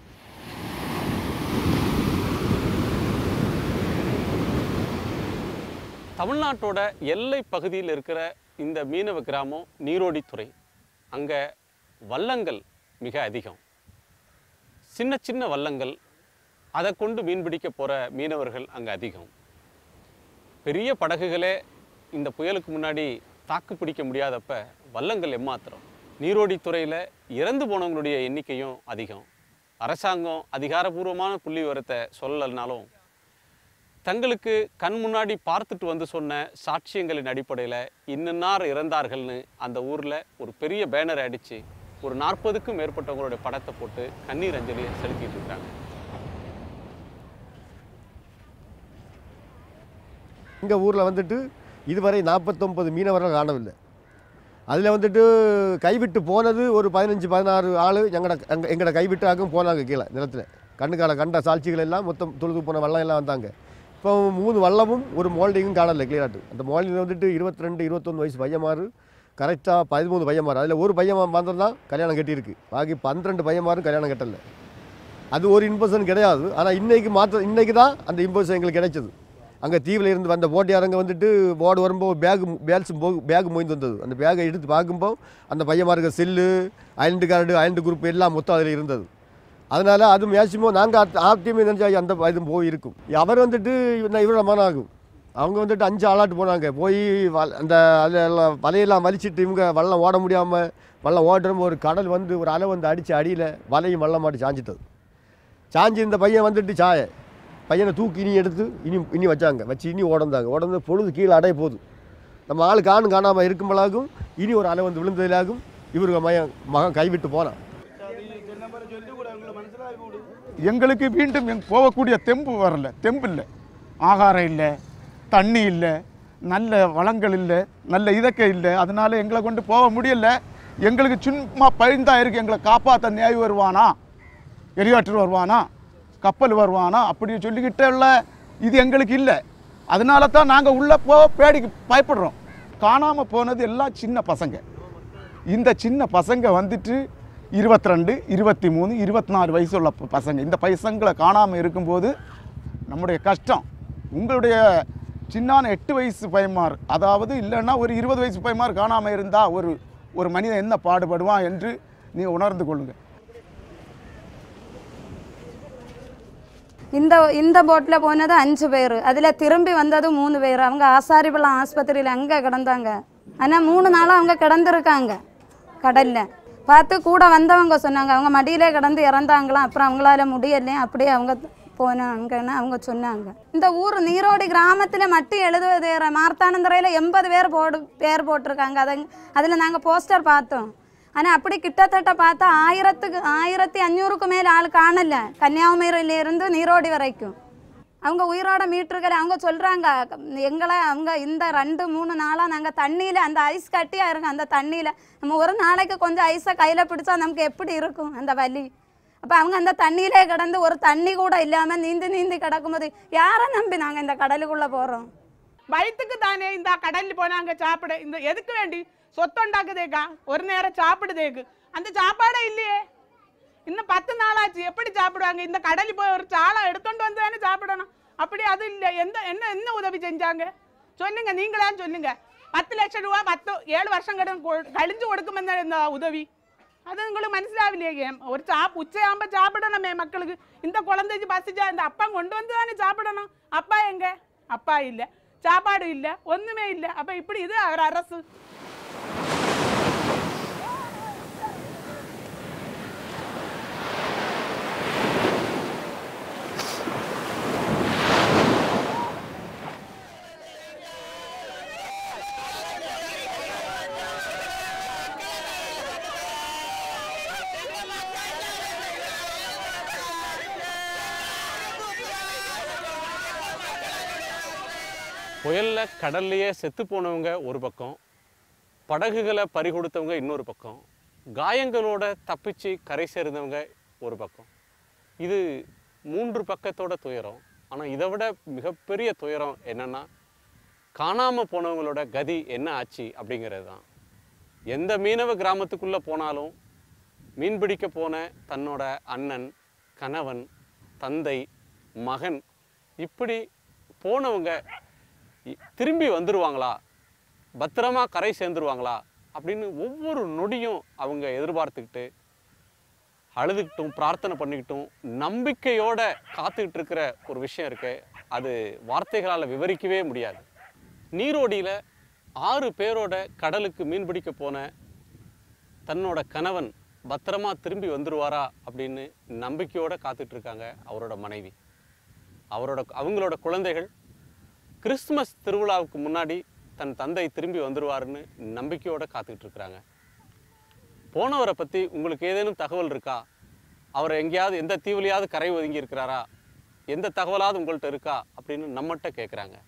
தமிழ்நாட்டோட எல்லை பகுதியில் இருக்கிற இந்த மீனவ கிராமம் நீரோடித்துறை அங்கே வள்ளங்கள் மிக அதிகம் சின்ன சின்ன வள்ளங்கள் அதை கொண்டு மீன் பிடிக்க போகிற மீனவர்கள் அங்கே அதிகம் பெரிய படகுகளே இந்த புயலுக்கு முன்னாடி தாக்கு பிடிக்க முடியாதப்ப வள்ளங்கள் எம்மாத்திரம் நீரோடித்துறையில் இறந்து போனவங்களுடைய எண்ணிக்கையும் அதிகம் அரசாங்கம் அதிகாரபூர்வமான புள்ளி விவரத்தை சொல்லலைனாலும் தங்களுக்கு கண் முன்னாடி பார்த்துட்டு வந்து சொன்ன சாட்சியங்களின் அடிப்படையில் இன்னின்னார் இறந்தார்கள்னு அந்த ஊரில் ஒரு பெரிய பேனர் அடித்து ஒரு நாற்பதுக்கும் மேற்பட்டவங்களுடைய படத்தை போட்டு கண்ணீர் அஞ்சலியை செலுத்திட்டு இருக்காங்க எங்கள் ஊரில் வந்துட்டு இதுவரை நாற்பத்தொம்பது மீனவர்கள் காணவில்லை அதில் வந்துட்டு கைவிட்டு போனது ஒரு பதினஞ்சு பதினாறு ஆள் எங்களோட எங்க எங்களோட கைவிட்டு ஆகும் போனாங்க கீழே நிலத்தில் கண்ணுக்கால கண்ட சாட்சிகள் எல்லாம் மொத்தம் தொழுது போன வள்ளம் எல்லாம் வந்தாங்க இப்போ மூணு வள்ளமும் ஒரு மோல்டிங்கும் காணல கிளியராட்டு அந்த மோல்டிங் வந்துட்டு இருபத்தி ரெண்டு இருபத்தொன்று வயசு பையன்மாரு கரெக்டாக பதிமூணு பையன்மாரு அதில் ஒரு பையன் மாத்திரம் தான் கல்யாணம் கட்டியிருக்கு பாக்கி பன்னிரெண்டு பையன்மாரும் கல்யாணம் கட்டலை அது ஒரு இன்பர்சன் கிடையாது ஆனால் இன்னைக்கு மாற்ற இன்னைக்கு தான் அந்த இன்பர்சன் எங்களுக்கு கிடைச்சது அங்கே தீவில் இருந்து வந்த போட்டியாரங்க வந்துட்டு போர்டு வரும்போது பேக் பேல்ஸ் பேக் மொய்ந்து வந்தது அந்த பேக்கை எடுத்து பார்க்கும்போது அந்த பையன்மாருக்கு cell island card island group எல்லாம் மொத்தம் அதில் இருந்தது அதனால் அது மேக்சிமம் நாங்கள் ஆப்டியுமே நினச்சா அந்த இது போய் இருக்கும் அவர் வந்துட்டு இன்னும் இவரோட மனம் ஆகும் அவங்க வந்துட்டு அஞ்சு ஆளாட்டு போனாங்க போய் வல- அந்த அதில் எல்லாம் வலையெல்லாம் வலிச்சிட்டு இவங்க வல்லம் ஓட முடியாமல் வல்லம் ஓடுறப்போ ஒரு கடல் வந்து ஒரு அலை வந்து அடித்து அடியில் வலையும் வல்லம் மாட்டி சாஞ்சிட்டது சாஞ்சி இந்த பையன் வந்துட்டு சாய பையனை தூக்கி இனி எடுத்து இனி இனி வச்சாங்க வச்சு இனி ஓடந்தாங்க ஓடந்து பொழுது கீழே அடைய போகுது நம்ம ஆள் காணும் காணாமல் இருக்கும்போலாகும் இனி ஒரு அலை வந்து விழுந்ததிலாகும் இவருக்கு மகன் மகன் கைவிட்டு போனான் எங்களுக்கு மீண்டும் எங் போகக்கூடிய தெம்பு வரல தெம்பு இல்லை ஆகாரம் இல்லை தண்ணி இல்லை நல்ல வளங்கள் இல்லை நல்ல இதக்க இல்லை அதனால எங்களை கொண்டு போக முடியல எங்களுக்கு சும்மா பயந்தா இருக்கு எங்களை காப்பாற்ற நியாய் வருவானா ஹெலிகாப்டர் வருவானா கப்பல் வருவானா அப்படி சொல்லிக்கிட்டே உள்ள இது எங்களுக்கு இல்லை அதனால தான் நாங்கள் உள்ளே போ பேடிக்கு பயப்படுறோம் காணாமல் போனது எல்லாம் சின்ன பசங்க இந்த சின்ன பசங்க வந்துட்டு இருபத்தி ரெண்டு இருபத்தி மூணு இருபத்தி நாலு வயசு உள்ள ப- பசங்க இந்த பசங்களை காணாமல் இருக்கும்போது நம்முடைய கஷ்டம் உங்களுடைய சின்னான எட்டு வயசு பையன்மார் அதாவது இல்லைன்னா ஒரு இருபது வயசு பையன்மார் காணாமல் இருந்தால் ஒரு ஒரு மனிதன் என்ன பாடுபடுவான் என்று நீங்கள் உணர்ந்து கொள்ளுங்கள் இந்த இந்த போட்டில் போனது அஞ்சு பேர் அதில் திரும்பி வந்தது மூணு பேர் அவங்க ஆசாரிபள்ளம் ஆஸ்பத்திரியில் அங்கே கிடந்தாங்க ஆனால் மூணு நாளாக அவங்க கிடந்திருக்காங்க கடலில் பார்த்து கூட வந்தவங்க சொன்னாங்க அவங்க மடியிலே கிடந்து இறந்தாங்களாம் அப்புறம் அவங்களால முடியலையே அப்படியே அவங்க போனாங்கன்னு அவங்க சொன்னாங்க இந்த ஊர் நீரோடி கிராமத்தில் மட்டும் எழுதுவது மார்த்தானந்துறையில் எண்பது பேர் போடு பேர் போட்டிருக்காங்க அதை அதில் நாங்கள் போஸ்டர் பார்த்தோம் ஆனால் அப்படி கிட்டத்தட்ட பார்த்தா ஆயிரத்துக்கு ஆயிரத்தி அஞ்சூறுக்கு மேல் ஆள் காணல கன்னியாகுமரியிலிருந்து நீரோடி வரைக்கும் அவங்க உயிரோட மீட்டிருக்கல அவங்க சொல்கிறாங்க எங்களை அவங்க இந்த ரெண்டு மூணு நாளாக நாங்கள் தண்ணியில் அந்த ஐஸ் கட்டியாக இருக்கும் அந்த தண்ணியில் நம்ம ஒரு நாளைக்கு கொஞ்சம் ஐஸை கையில் பிடிச்சா நமக்கு எப்படி இருக்கும் அந்த வலி அப்போ அவங்க அந்த தண்ணியிலே கிடந்து ஒரு தண்ணி கூட இல்லாமல் நீந்தி நீந்தி கிடக்கும்போது யாரை நம்பி நாங்கள் இந்த கடலுக்குள்ளே போகிறோம் வயிற்றுக்கு தானே இந்த கடலில் போனாங்க சாப்பிட இந்த எதுக்கு வேண்டி சொத்துண்டாக்குதேக்கா ஒரு நேரம் சாப்பிடுதேக்கு அந்த சாப்பாடே இல்லையே இன்னும் பத்து நாளாச்சு எப்படி சாப்பிடுவாங்க இந்த கடலில் போய் ஒரு சாலை எடுத்துட்டு வந்து தானே சாப்பிடணும் அப்படி அது இல்லை எந்த என்ன என்ன உதவி செஞ்சாங்க சொல்லுங்க நீங்களே சொல்லுங்க பத்து லட்சம் ரூபா பத்து ஏழு வருஷம் கடன் கொ- கழிஞ்சு கொடுக்குமெന്ന இந்த உதவி அது உங்களுக்கு മനസ്സിലാവില്ലേ ഒരു ചാപ്പ് ഉച്ചയാകുമ്പോ சாப்பிடணுமே மக்களுக்கு இந்த குழந்தைக்கு பசிச்சா இந்த அப்பா கொண்டு வந்து தானே சாப்பிடணும் அப்பா எங்க அப்பா இல்ல சாப்பாடு இல்ல ஒண்ணுமே இல்ல அப்ப இப்படி இது அவர் அரசு புயல்ல கடல்லையே செத்து போனவங்க ஒரு பக்கம் படகுகளை பறி கொடுத்தவங்க இன்னொரு பக்கம் காயங்களோட தப்பிச்சு கரை சேர்ந்தவங்க ஒரு பக்கம் இது மூன்று பக்கத்தோட துயரம் ஆனால் இதை விட மிகப்பெரிய துயரம் என்னன்னா காணாமல் போனவங்களோட கதி என்ன ஆச்சு அப்படிங்கிறது தான் எந்த மீனவ கிராமத்துக்குள்ளே போனாலும் மீன் பிடிக்க போன தன்னோட அண்ணன் கணவன் தந்தை மகன் இப்படி போனவங்க இ- திரும்பி வந்துருவாங்களா பத்திரமா கரை சேர்ந்துருவாங்களா அப்படின்னு ஒவ்வொரு நொடியும் அவங்க எதிர்பார்த்துக்கிட்டு அழுதுகிட்டும் பிரார்த்தனை பண்ணிக்கிட்டும் நம்பிக்கையோட காத்துக்கிட்டு இருக்கிற ஒரு விஷயம் இருக்கு அது வார்த்தைகளால் விவரிக்கவே முடியாது நீரோடியில் ஆறு பேரோட கடலுக்கு மீன் பிடிக்க போன தன்னோட கணவன் பத்திரமா திரும்பி வந்துருவாரா அப்படின்னு நம்பிக்கையோட காத்துட்டு இருக்காங்க அவரோட மனைவி அவரோட அவங்களோட குழந்தைகள் கிறிஸ்துமஸ் திருவிழாவுக்கு முன்னாடி தன் தந்தை திரும்பி வந்துருவாருன்னு நம்பிக்கையோட காத்துக்கிட்டு இருக்கிறாங்க போனவரை பற்றி உங்களுக்கு ஏதேனும் தகவல் இருக்கா அவர் எங்கேயாவது எந்த தீவுலையாவது கரை ஒதுங்கி இருக்கிறாரா எந்த தகவலாவது உங்கள்கிட்ட இருக்கா அப்படின்னு நம்மகிட்ட கேட்குறாங்க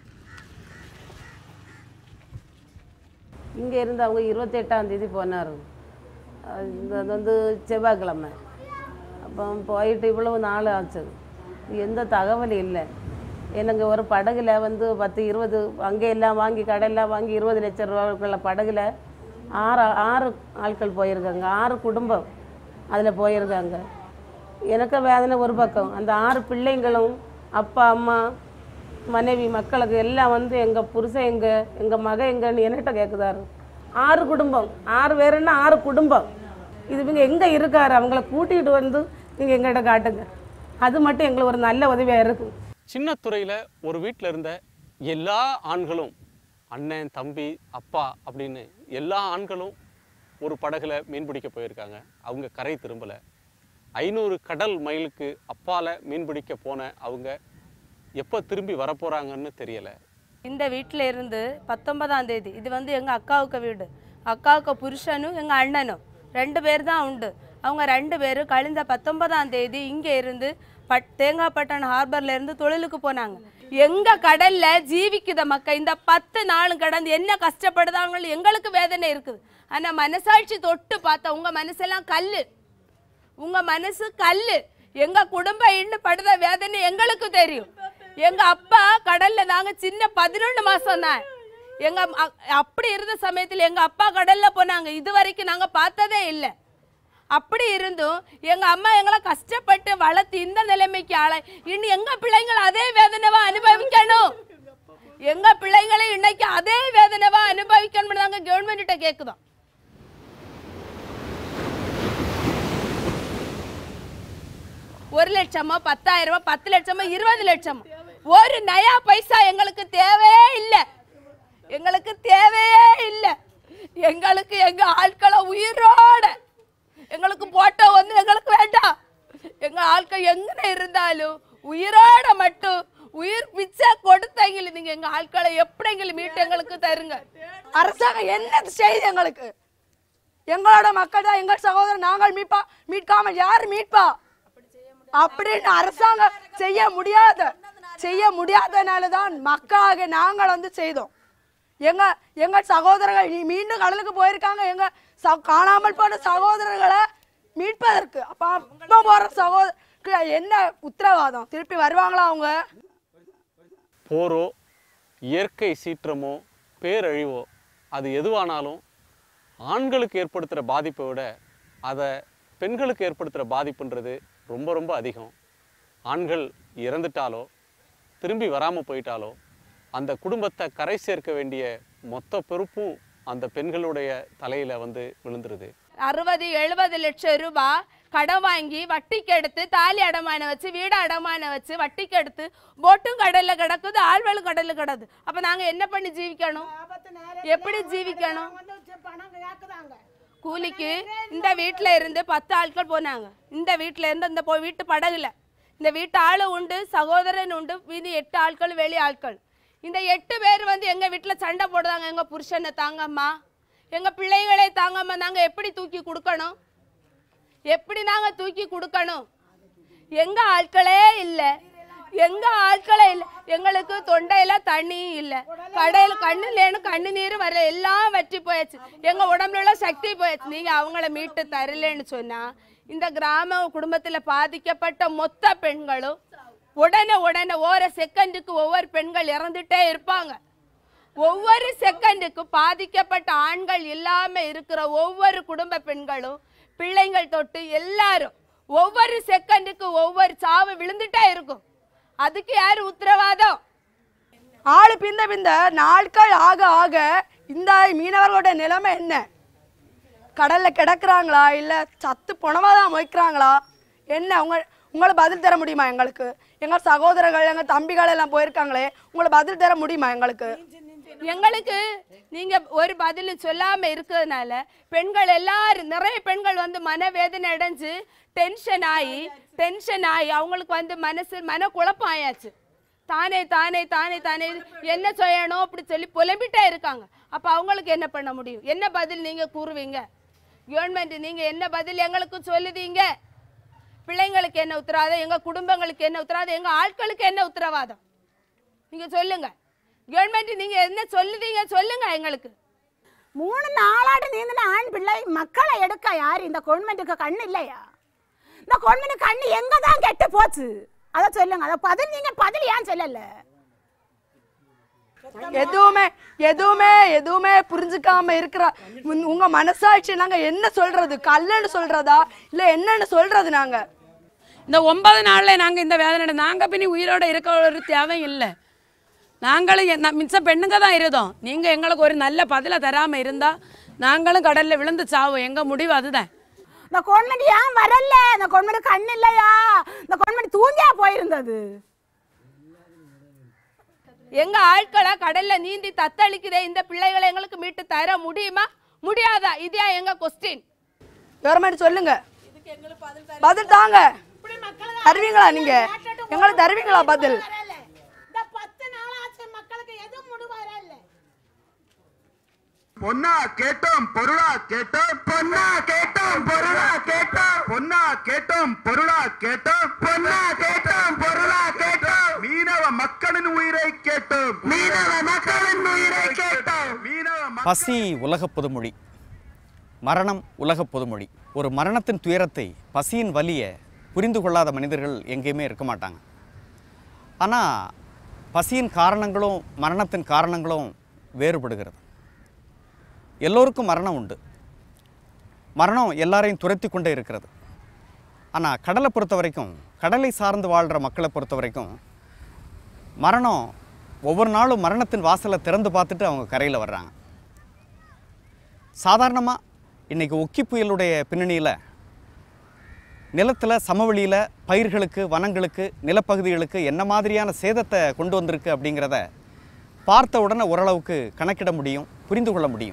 இங்கே இருந்து அவங்க இருபத்தெட்டாம் தேதி போனார் அது அது வந்து செவ்வாய்க்கிழமை அப்போ போயிட்டு இவ்வளவு நாள் ஆச்சு எந்த தகவல் இல்லை எனக்கு ஒரு படகுல வந்து பத்து இருபது அங்கே எல்லாம் வாங்கி கடையெல்லாம் வாங்கி இருபது லட்சம் ரூபாய்க்குள்ள படகுல ஆறு ஆறு ஆட்கள் போயிருக்காங்க ஆறு குடும்பம் அதில் போயிருக்காங்க எனக்கு வேதனை ஒரு பக்கம் அந்த ஆறு பிள்ளைங்களும் அப்பா அம்மா மனைவி மக்களுக்கு எல்லாம் வந்து எங்கள் புருஷன் எங்க எங்கள் மக எங்கன்னு என்கிட்ட கேட்குதாரு ஆறு குடும்பம் ஆறு பேருன்னா ஆறு குடும்பம் இது இவங்க எங்கே இருக்காரு அவங்கள கூட்டிகிட்டு வந்து நீங்கள் எங்கள்கிட்ட காட்டுங்க அது மட்டும் எங்களுக்கு ஒரு நல்ல உதவியாக இருக்குது சின்னத்துறையில் ஒரு வீட்டில் இருந்த எல்லா ஆண்களும் அண்ணன் தம்பி அப்பா அப்படின்னு எல்லா ஆண்களும் ஒரு படகுல மீன் பிடிக்க போயிருக்காங்க அவங்க கரை திரும்பலை ஐநூறு கடல் மைலுக்கு அப்பால மீன் பிடிக்க போன அவங்க எப்போ திரும்பி வரப்போகிறாங்கன்னு தெரியலை இந்த வீட்டில் இருந்து பத்தொன்பதாம் தேதி இது வந்து எங்கள் அக்காவுக்கு வீடு அக்காவுக்கு புருஷனும் எங்கள் அண்ணனும் ரெண்டு பேர் தான் உண்டு அவங்க ரெண்டு பேரும் கழிந்த பத்தொன்பதாம் தேதி இங்கே இருந்து பட் தேங்காய்பட்டணம் ஹார்பர்ல இருந்து தொழிலுக்கு போனாங்க எங்க கடல்ல ஜீவிக்குத மக்கள் இந்த பத்து நாளும் கடந்து என்ன கஷ்டப்படுதாங்கன்னு எங்களுக்கு வேதனை இருக்குது ஆனா மனசாட்சி தொட்டு பார்த்தா உங்க மனசெல்லாம் கல்லு உங்க மனசு கல்லு எங்க குடும்பம் என்ன படுத வேதனை எங்களுக்கு தெரியும் எங்க அப்பா கடல்ல நாங்க சின்ன பதினொன்று மாசம் தான் எங்க அ- அப்படி இருந்த சமயத்துல எங்க அப்பா கடல்ல போனாங்க இது வரைக்கும் நாங்க பார்த்ததே இல்லை அப்படி இருந்தும் எங்க அம்மா எங்களை கஷ்டப்பட்டு வளர்த்து இந்த நிலைமைக்கு ஆள இன்னும் எங்க பிள்ளைங்கள் அதே வேதனைவா அனுபவிக்கணும் எங்க பிள்ளைங்களை இன்னைக்கு அதே வேதனைவா அனுபவிக்கணும்னு நாங்க கவர்மெண்ட்ட கேக்குதோம் ஒரு லட்சமோ பத்தாயிரமோ பத்து லட்சமோ இருபது லட்சமோ ஒரு நயா பைசா எங்களுக்கு தேவையே இல்லை எங்களுக்கு தேவையே இல்லை எங்களுக்கு எங்க ஆட்களை உயிரோட எங்களுக்கு போட்டோ வந்து எங்களுக்கு வேண்டாம் எங்க ஆட்கள் எங்க இருந்தாலும் உயிரோட மட்டும் உயிர் பிச்சை கொடுத்தீங்க நீங்க எங்க ஆட்களை எப்படிங்களும் மீட்டு எங்களுக்கு தருங்க அரசாங்கம் என்ன செய்யுது எங்களுக்கு எங்களோட மக்கள் தான் எங்கள் சகோதரர் நாங்கள் மீட்பா மீட்காமல் யார் மீட்பா அப்படின்னு அரசாங்கம் செய்ய முடியாத செய்ய முடியாதனால தான் மக்களாக நாங்கள் வந்து செய்தோம் எங்க எங்க சகோதரர்கள் நீ மீண்டும் கடலுக்கு போயிருக்காங்க எங்க ச- காணாமல் போன சகோதரர்களை மீட்பதற்கு அப்ப அப்பா போற சகோதரருக்கு என்ன உத்தரவாதம் திருப்பி வருவாங்களா அவங்க போரோ இயற்கை சீற்றமோ பேரழிவோ அது எதுவானாலும் ஆண்களுக்கு ஏற்படுத்துகிற பாதிப்பை விட அதை பெண்களுக்கு ஏற்படுத்துகிற பாதிப்புன்றது ரொம்ப ரொம்ப அதிகம் ஆண்கள் இறந்துட்டாலோ திரும்பி வராமல் போயிட்டாலோ அந்த குடும்பத்தை கரை சேர்க்க வேண்டிய மொத்த பொறுப்பும் அந்த பெண்களுடைய தலையில் வந்து விழுந்துருது அறுபது எழுபது லட்சம் ரூபாய் கடன் வாங்கி வட்டிக்கு எடுத்து தாலி அடமானம் வச்சு வீடு அடமானம் வச்சு வட்டிக்கு எடுத்து போட்டும் கடல்ல கிடக்குது ஆழ்வலும் கடல்ல கிடக்குது அப்ப நாங்க என்ன பண்ணி ஜீவிக்கணும் எப்படி ஜீவிக்கணும் கூலிக்கு இந்த வீட்ல இருந்து பத்து ஆட்கள் போனாங்க இந்த வீட்ல இருந்து இந்த போ- வீட்டு படகுல இந்த வீட்டு ஆளு உண்டு சகோதரன் உண்டு மீதி எட்டு ஆட்கள் வெளி ஆட்கள் இந்த எட்டு பேர் வந்து எங்க வீட்டுல சண்டை போடுறாங்க எங்க புருஷனை தாங்கம்மா எங்க பிள்ளைகளை தாங்கம்மா நாங்க எப்படி தூக்கி கொடுக்கணும் எப்படி நாங்க தூக்கி கொடுக்கணும் எங்க ஆட்களே இல்ல எங்க ஆட்களே இல்ல எங்களுக்கு தொண்டையில தண்ணி இல்ல கடையில கண்ணுலேன்னு கண்ணு நீர் வர எல்லாம் வற்றி போயாச்சு எங்க உடம்புல உள்ள சக்தி போயாச்சு நீங்க அவங்கள மீட்டு தரலன்னு சொன்னா இந்த கிராம குடும்பத்துல பாதிக்கப்பட்ட மொத்த பெண்களும் உடனே உடனே ஒவ்வொரு செகண்டுக்கு ஒவ்வொரு பெண்கள் இறந்துட்டே இருப்பாங்க ஒவ்வொரு செகண்டுக்கு பாதிக்கப்பட்ட ஆண்கள் இல்லாம இருக்கிற ஒவ்வொரு குடும்ப பெண்களும் பிள்ளைங்கள் தொட்டு எல்லாரும் ஒவ்வொரு செகண்டுக்கு ஒவ்வொரு சாவு விழுந்துட்டே இருக்கும் அதுக்கு யார் உத்தரவாதம் ஆளு பிந்த பிந்த நாட்கள் ஆக ஆக இந்த மீனவர்களோட நிலைமை என்ன கடல்ல கிடக்குறாங்களா இல்ல சத்து புணவா தான் மொய்க்கிறாங்களா என்ன உங்க உங்களை பதில் தர முடியுமா எங்களுக்கு எங்க சகோதரர்கள் எங்க தம்பிகள் எல்லாம் போயிருக்காங்களே உங்களை பதில் தர முடியுமா எங்களுக்கு எங்களுக்கு நீங்க ஒரு பதில் சொல்லாம இருக்கிறதுனால பெண்கள் எல்லாரும் நிறைய பெண்கள் வந்து மனவேதனை அடைஞ்சு டென்ஷன் ஆகி டென்ஷன் ஆகி அவங்களுக்கு வந்து மனசு மன குழப்பம் ஆயாச்சு தானே தானே தானே தானே என்ன செய்யணும் அப்படி சொல்லி புலம்பிட்டே இருக்காங்க அப்ப அவங்களுக்கு என்ன பண்ண முடியும் என்ன பதில் நீங்க கூறுவீங்க கவர்மெண்ட் நீங்க என்ன பதில் எங்களுக்கு சொல்லுதீங்க பிள்ளைங்களுக்கு என்ன உத்தரவாதம் எங்க குடும்பங்களுக்கு என்ன உத்தரவாதம் எங்க ஆட்களுக்கு என்ன உத்தரவாதம் நீங்க சொல்லுங்க கவர்மெண்ட் நீங்க என்ன சொல்லுதீங்க சொல்லுங்க எங்களுக்கு மூணு நாளாட்டு நீந்தின ஆண் பிள்ளை மக்களை எடுக்க யார் இந்த கவர்மெண்ட்டுக்கு கண்ணு இல்லையா இந்த கவர்மெண்ட் கண்ணு எங்க தான் கெட்டு போச்சு அதை சொல்லுங்க அதை பதில் நீங்க பதில் ஏன் சொல்லல எதுவுமே எதுவுமே எதுவுமே புரிஞ்சுக்காம இருக்கிற உங்க- உங்க மனசாட்சி நாங்க என்ன சொல்றது கல்லுன்னு சொல்றதா இல்ல என்னன்னு சொல்றது நாங்க இந்த ஒன்பது நாளில் நாங்கள் இந்த வேதனை நாங்கள் பின்னி உயிரோட இருக்க ஒரு தேவை இல்லை நாங்களும் எ- ந- மிச்ச பெண்ணுங்க தான் இருந்தோம் நீங்கள் எங்களுக்கு ஒரு நல்ல பதிலை தராமல் இருந்தால் நாங்களும் கடலில் விழுந்து சாவோம் எங்கள் முடிவு அதுதான் இந்த கவர்மெண்ட் ஏன் வரல இந்த கவர்மெண்ட் கண்ணு இல்லையா இந்த கவர்மெண்ட் தூங்கியா போயிருந்தது எங்க ஆட்களை கடல்ல நீந்தி தத்தளிக்குதே இந்த பிள்ளைகளை எங்களுக்கு மீட்டு தர முடியுமா முடியாதா இதே எங்க கொஸ்டின் கவர்மெண்ட் சொல்லுங்க பதில் தாங்க தருவீங்களா நீங்க எங்களுக்கு தருவீங்களா பதில் பொன்னா கேட்டோம் பொருளா கேட்டோம் பொன்னா கேட்டோம் பொருளா கேட்டோம் பொன்னா கேட்டோம் பொருளா கேட்டோம் பொன்னா கேட்டோம் பொருளா கேட்டோம் மீனவ மக்களின் உயிரை கேட்டோம் மீனவ மக்களின் உயிரை கேட்டோம் மீனவ பசி உலக பொதுமொழி மரணம் உலக பொதுமொழி ஒரு மரணத்தின் துயரத்தை பசியின் வலியை புரிந்து கொள்ளாத மனிதர்கள் எங்கேயுமே இருக்க மாட்டாங்க ஆனால் பசியின் காரணங்களும் மரணத்தின் காரணங்களும் வேறுபடுகிறது எல்லோருக்கும் மரணம் உண்டு மரணம் எல்லாரையும் துரத்தி கொண்டே இருக்கிறது ஆனால் கடலை பொறுத்த வரைக்கும் கடலை சார்ந்து வாழ்கிற மக்களை பொறுத்த வரைக்கும் மரணம் ஒவ்வொரு நாளும் மரணத்தின் வாசலை திறந்து பார்த்துட்டு அவங்க கரையில் வர்றாங்க சாதாரணமாக இன்றைக்கி ஒக்கி புயலுடைய பின்னணியில் நிலத்தில் சமவெளியில் பயிர்களுக்கு வனங்களுக்கு நிலப்பகுதிகளுக்கு என்ன மாதிரியான சேதத்தை கொண்டு வந்திருக்கு அப்படிங்கிறத பார்த்த உடனே ஓரளவுக்கு கணக்கிட முடியும் புரிந்து கொள்ள முடியும்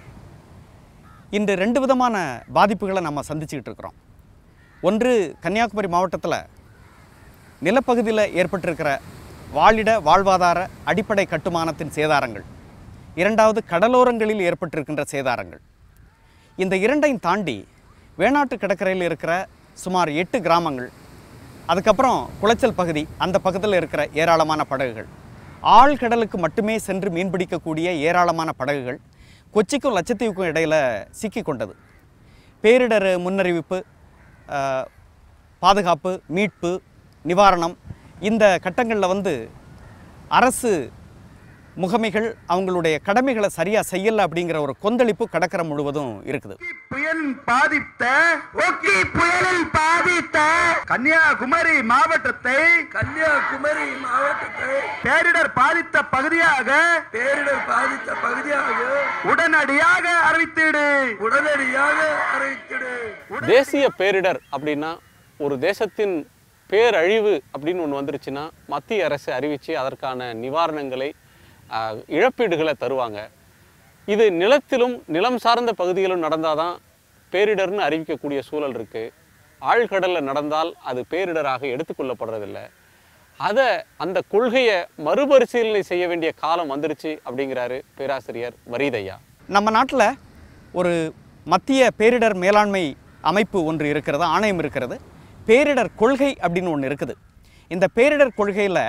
இன்று ரெண்டு விதமான பாதிப்புகளை நம்ம சந்திச்சுக்கிட்டு இருக்கிறோம் ஒன்று கன்னியாகுமரி மாவட்டத்தில் நிலப்பகுதியில் ஏற்பட்டிருக்கிற வாழிட வாழ்வாதார அடிப்படை கட்டுமானத்தின் சேதாரங்கள் இரண்டாவது கடலோரங்களில் ஏற்பட்டிருக்கின்ற சேதாரங்கள் இந்த இரண்டையும் தாண்டி வேணாட்டு கடற்கரையில் இருக்கிற சுமார் எட்டு கிராமங்கள் அதுக்கப்புறம் குளச்சல் பகுதி அந்த பக்கத்தில் இருக்கிற ஏராளமான படகுகள் ஆழ்கடலுக்கு மட்டுமே சென்று மீன்பிடிக்கக்கூடிய ஏராளமான படகுகள் கொச்சிக்கும் லட்சத்தீவுக்கும் இடையில் சிக்கி கொண்டது பேரிடர் முன்னறிவிப்பு ஆஹ், பாதுகாப்பு மீட்பு நிவாரணம் இந்த கட்டங்களில் வந்து அரசு முகமைகள் அவங்களுடைய கடமைகளை சரியாக செய்யலை அப்படிங்கிற ஒரு கொந்தளிப்பு கடற்கரை முழுவதும் இருக்குது புயல் பாதித்த ஒக்கி புயலில் பாதித்த கன்னியாகுமரி மாவட்டத்தை கன்னியாகுமரி மாவட்டத்தை பேரிடர் பாதித்த பகுதியாக பேரிடர் பாதித்த பகுதியாக உடனடியாக அறிவித்திடு உடனடியாக அறிவித்திடு தேசிய பேரிடர் அப்படின்னா ஒரு தேசத்தின் பேரழிவு அப்படின்னு ஒன்று வந்துருச்சுன்னா மத்திய அரசு அறிவித்து அதற்கான நிவாரணங்களை ஆஹ், இழப்பீடுகளை தருவாங்க இது நிலத்திலும் நிலம் சார்ந்த பகுதிகளும் நடந்தால் தான் பேரிடர்னு அறிவிக்கக்கூடிய சூழல் இருக்குது ஆழ்கடலில் நடந்தால் அது பேரிடராக எடுத்துக்கொள்ளப்படுறதில்ல அதை அந்த கொள்கையை மறுபரிசீலனை செய்ய வேண்டிய காலம் வந்துருச்சு அப்படிங்கிறாரு பேராசிரியர் வரிதையா நம்ம நாட்டில் ஒரு மத்திய பேரிடர் மேலாண்மை அமைப்பு ஒன்று இருக்கிறது ஆணையம் இருக்கிறது பேரிடர் கொள்கை அப்படின்னு ஒன்று இருக்குது இந்த பேரிடர் கொள்கையில்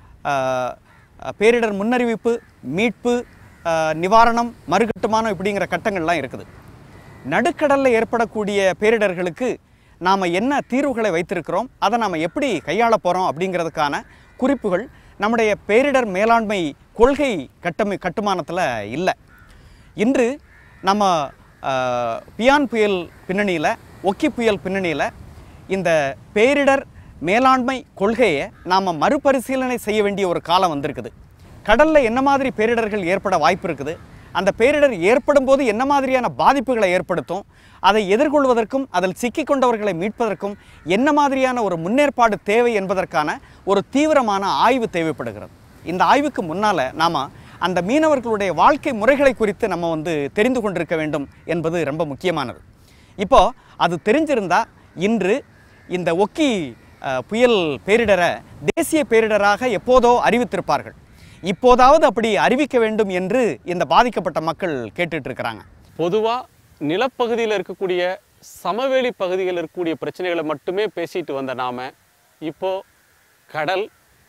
பேரிடர் முன்னறிவிப்பு மீட்பு ஆஹ், நிவாரணம் மறுகட்டுமானம் இப்படிங்கிற கட்டங்கள்லாம் இருக்குது நடுக்கடலில் ஏற்படக்கூடிய பேரிடர்களுக்கு நாம் என்ன தீர்வுகளை வைத்திருக்கிறோம் அதை நாம் எப்படி கையாள போகிறோம் அப்படிங்கிறதுக்கான குறிப்புகள் நம்முடைய பேரிடர் மேலாண்மை கொள்கை கட்டமை கட்டுமானத்தில் இல்லை இன்று நம்ம ஆஹ், பியான் புயல் பின்னணியில் ஒக்கி புயல் பின்னணியில் இந்த பேரிடர் மேலாண்மை கொள்கையை நாம் மறுபரிசீலனை செய்ய வேண்டிய ஒரு காலம் வந்திருக்குது கடலில் என்ன மாதிரி பேரிடர்கள் ஏற்பட வாய்ப்பு இருக்குது அந்த பேரிடர் ஏற்படும் போது என்ன மாதிரியான பாதிப்புகளை ஏற்படுத்தும் அதை எதிர்கொள்வதற்கும் அதில் சிக்கிக்கொண்டவர்களை மீட்பதற்கும் என்ன மாதிரியான ஒரு முன்னேற்பாடு தேவை என்பதற்கான ஒரு தீவிரமான ஆய்வு தேவைப்படுகிறது இந்த ஆய்வுக்கு முன்னால் நாம் அந்த மீனவர்களுடைய வாழ்க்கை முறைகளை குறித்து நம்ம வந்து தெரிந்து கொண்டிருக்க வேண்டும் என்பது ரொம்ப முக்கியமானது இப்போ அது தெரிஞ்சிருந்தா இன்று இந்த ஒக்கி அஹ், புயல் பேரிடரை தேசிய பேரிடராக எப்போதோ அறிவித்திருப்பார்கள் இப்போதாவது அப்படி அறிவிக்க வேண்டும் என்று இந்த பாதிக்கப்பட்ட மக்கள் கேட்டுட்டு இருக்கிறாங்க பொதுவாக நிலப்பகுதியில் இருக்கக்கூடிய சமவெளி பகுதிகளில் இருக்கக்கூடிய பிரச்சனைகளை மட்டுமே பேசிட்டு வந்த நாம இப்போ கடல்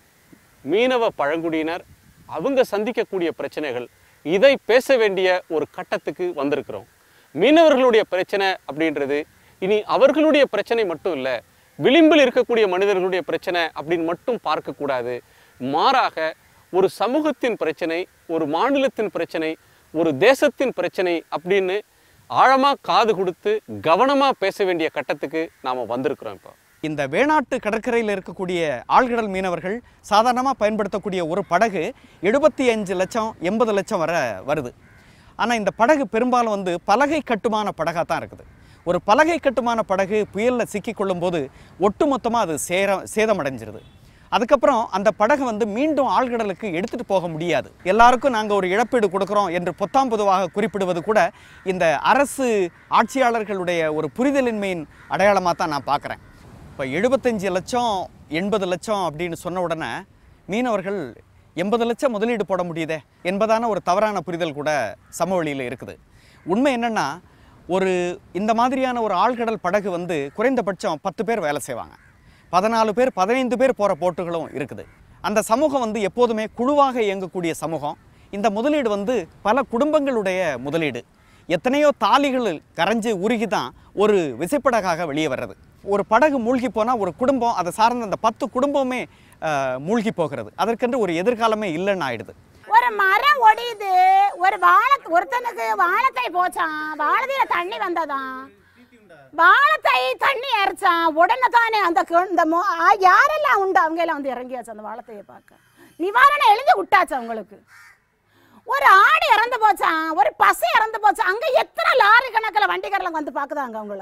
மீனவ பழங்குடியினர் அவங்க சந்திக்கக்கூடிய பிரச்சனைகள் இதை பேச வேண்டிய ஒரு கட்டத்துக்கு வந்திருக்கிறோம் மீனவர்களுடைய பிரச்சனை அப்படின்றது இனி அவர்களுடைய பிரச்சனை மட்டும் இல்லை விளிம்பில் இருக்கக்கூடிய மனிதர்களுடைய பிரச்சனை அப்படின்னு மட்டும் பார்க்கக்கூடாது மாறாக ஒரு சமூகத்தின் பிரச்சனை ஒரு மாநிலத்தின் பிரச்சனை ஒரு தேசத்தின் பிரச்சனை அப்படின்னு ஆழமாக காது கொடுத்து கவனமாக பேச வேண்டிய கட்டத்துக்கு நாம் வந்திருக்கிறோம் இப்போ இந்த வேணாட்டு கடற்கரையில் இருக்கக்கூடிய ஆழ்கடல் மீனவர்கள் சாதாரணமாக பயன்படுத்தக்கூடிய ஒரு படகு எழுபத்தி அஞ்சு லட்சம் எண்பது லட்சம் வரை வருது ஆனால் இந்த படகு பெரும்பாலும் வந்து பலகை கட்டுமான படகாக தான் இருக்குது ஒரு பலகை கட்டுமான படகு புயலில் சிக்கிக்கொள்ளும் போது ஒட்டுமொத்தமாக அது சேர சேதமடைஞ்சிருது அதுக்கப்புறம் அந்த படகை வந்து மீண்டும் ஆழ்கடலுக்கு எடுத்துகிட்டு போக முடியாது எல்லாருக்கும் நாங்கள் ஒரு இழப்பீடு கொடுக்குறோம் என்று பொத்தாம் பொதுவாக குறிப்பிடுவது கூட இந்த அரசு ஆட்சியாளர்களுடைய ஒரு புரிதலின்மையின் அடையாளமாக தான் நான் பார்க்குறேன் இப்போ எழுபத்தஞ்சு லட்சம் எண்பது லட்சம் அப்படின்னு சொன்ன உடனே மீனவர்கள் எண்பது லட்சம் முதலீடு போட முடியுதே என்பதான ஒரு தவறான புரிதல் கூட சமவெளியில் இருக்குது உண்மை என்னென்னா ஒரு இந்த மாதிரியான ஒரு ஆழ்கடல் படகு வந்து குறைந்தபட்சம் பத்து பேர் வேலை செய்வாங்க பதினாலு பேர் பதினைந்து பேர் போகிற போட்டுகளும் இருக்குது அந்த சமூகம் வந்து எப்போதுமே குழுவாக இயங்கக்கூடிய சமூகம் இந்த முதலீடு வந்து பல குடும்பங்களுடைய முதலீடு எத்தனையோ தாலிகள் கரைஞ்சு உருகி தான் ஒரு விசைப்படகாக வெளியே வர்றது ஒரு படகு மூழ்கி போனால் ஒரு குடும்பம் அதை சார்ந்த அந்த பத்து குடும்பமே அஹ், மூழ்கி போகிறது அதற்கென்று ஒரு எதிர்காலமே இல்லைன்னு ஆயிடுது ஒரு மரம் ஒடியுது ஒரு வாழை ஒருத்தனுக்கு வாழைத்தை போச்சான் வாழையில தண்ணி வந்ததாம் வாழைத்தை தண்ணி இறைச்சான் உடனே தானே அந்த கு- இந்த மொ- ஆ, யாரெல்லாம் உண்டு அவங்க எல்லாம் வந்து இறங்கியாச்சு அந்த வாழைத்தையை பார்க்க நிவாரணம் எழுதி விட்டாச்சு அவங்களுக்கு ஒரு ஆடு இறந்து போச்சான் ஒரு பசு இறந்து போச்சான் அங்க எத்தனை லாரி கணக்கில் வண்டிக்காரங்க வந்து பார்க்குதாங்க அவங்கள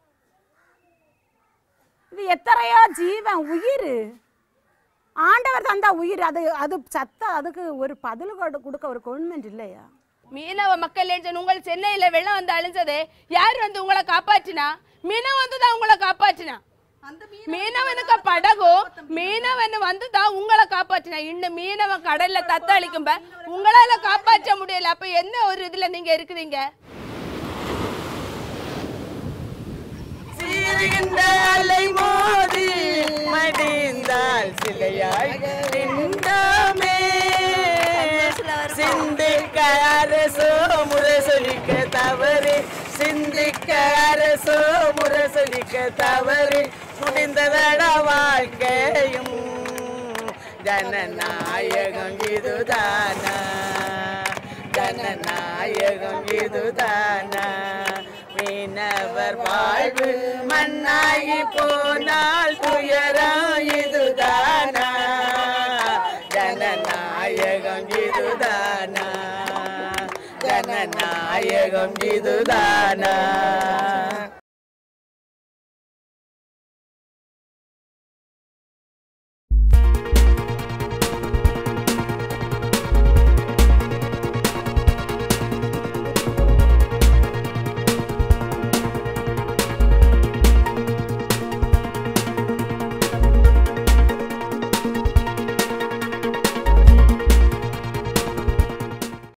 இது எத்தனையோ ஜீவன் உயிர் ஆண்டவர் தந்தா உயிர் அது அது சத்த அதுக்கு ஒரு பதில் கொடு- கொடுக்க ஒரு கவர்மெண்ட் இல்லையா மீனவ மக்கள் என்று உங்கள் சென்னையில வெள்ளம் வந்து அழிஞ்சதே யார் வந்து உங்களை காப்பாற்றினா மீனவ வந்து தான் உங்களை காப்பாற்றினா மீனவனுக்கு படகும் மீனவன் வந்து தான் உங்களை காப்பாற்றினா இன்னும் மீனவன் கடல்ல தத்தளிக்கும் உங்களால காப்பாற்ற முடியல அப்ப என்ன ஒரு இதுல நீங்க இருக்கிறீங்க சீருகின்ற அலை மோதி மடிந்தால் சிலையாய் நின்றோமே சிந்திக்க அரசோ முரசொலிக்க தவறு சிந்திக்க அரசோ முரசொலிக்க தவறு முடிந்ததட வாழ்க்கையும் ஜனநாயகம் இதுதானா ஜனநாயகம் இதுதானா மீனவர் வாழ்வு மண்ணாகி போனால் துயரம் இதுதானா ஜனநாயகம் இதுதானா ஜனநாயகம் இதுதானா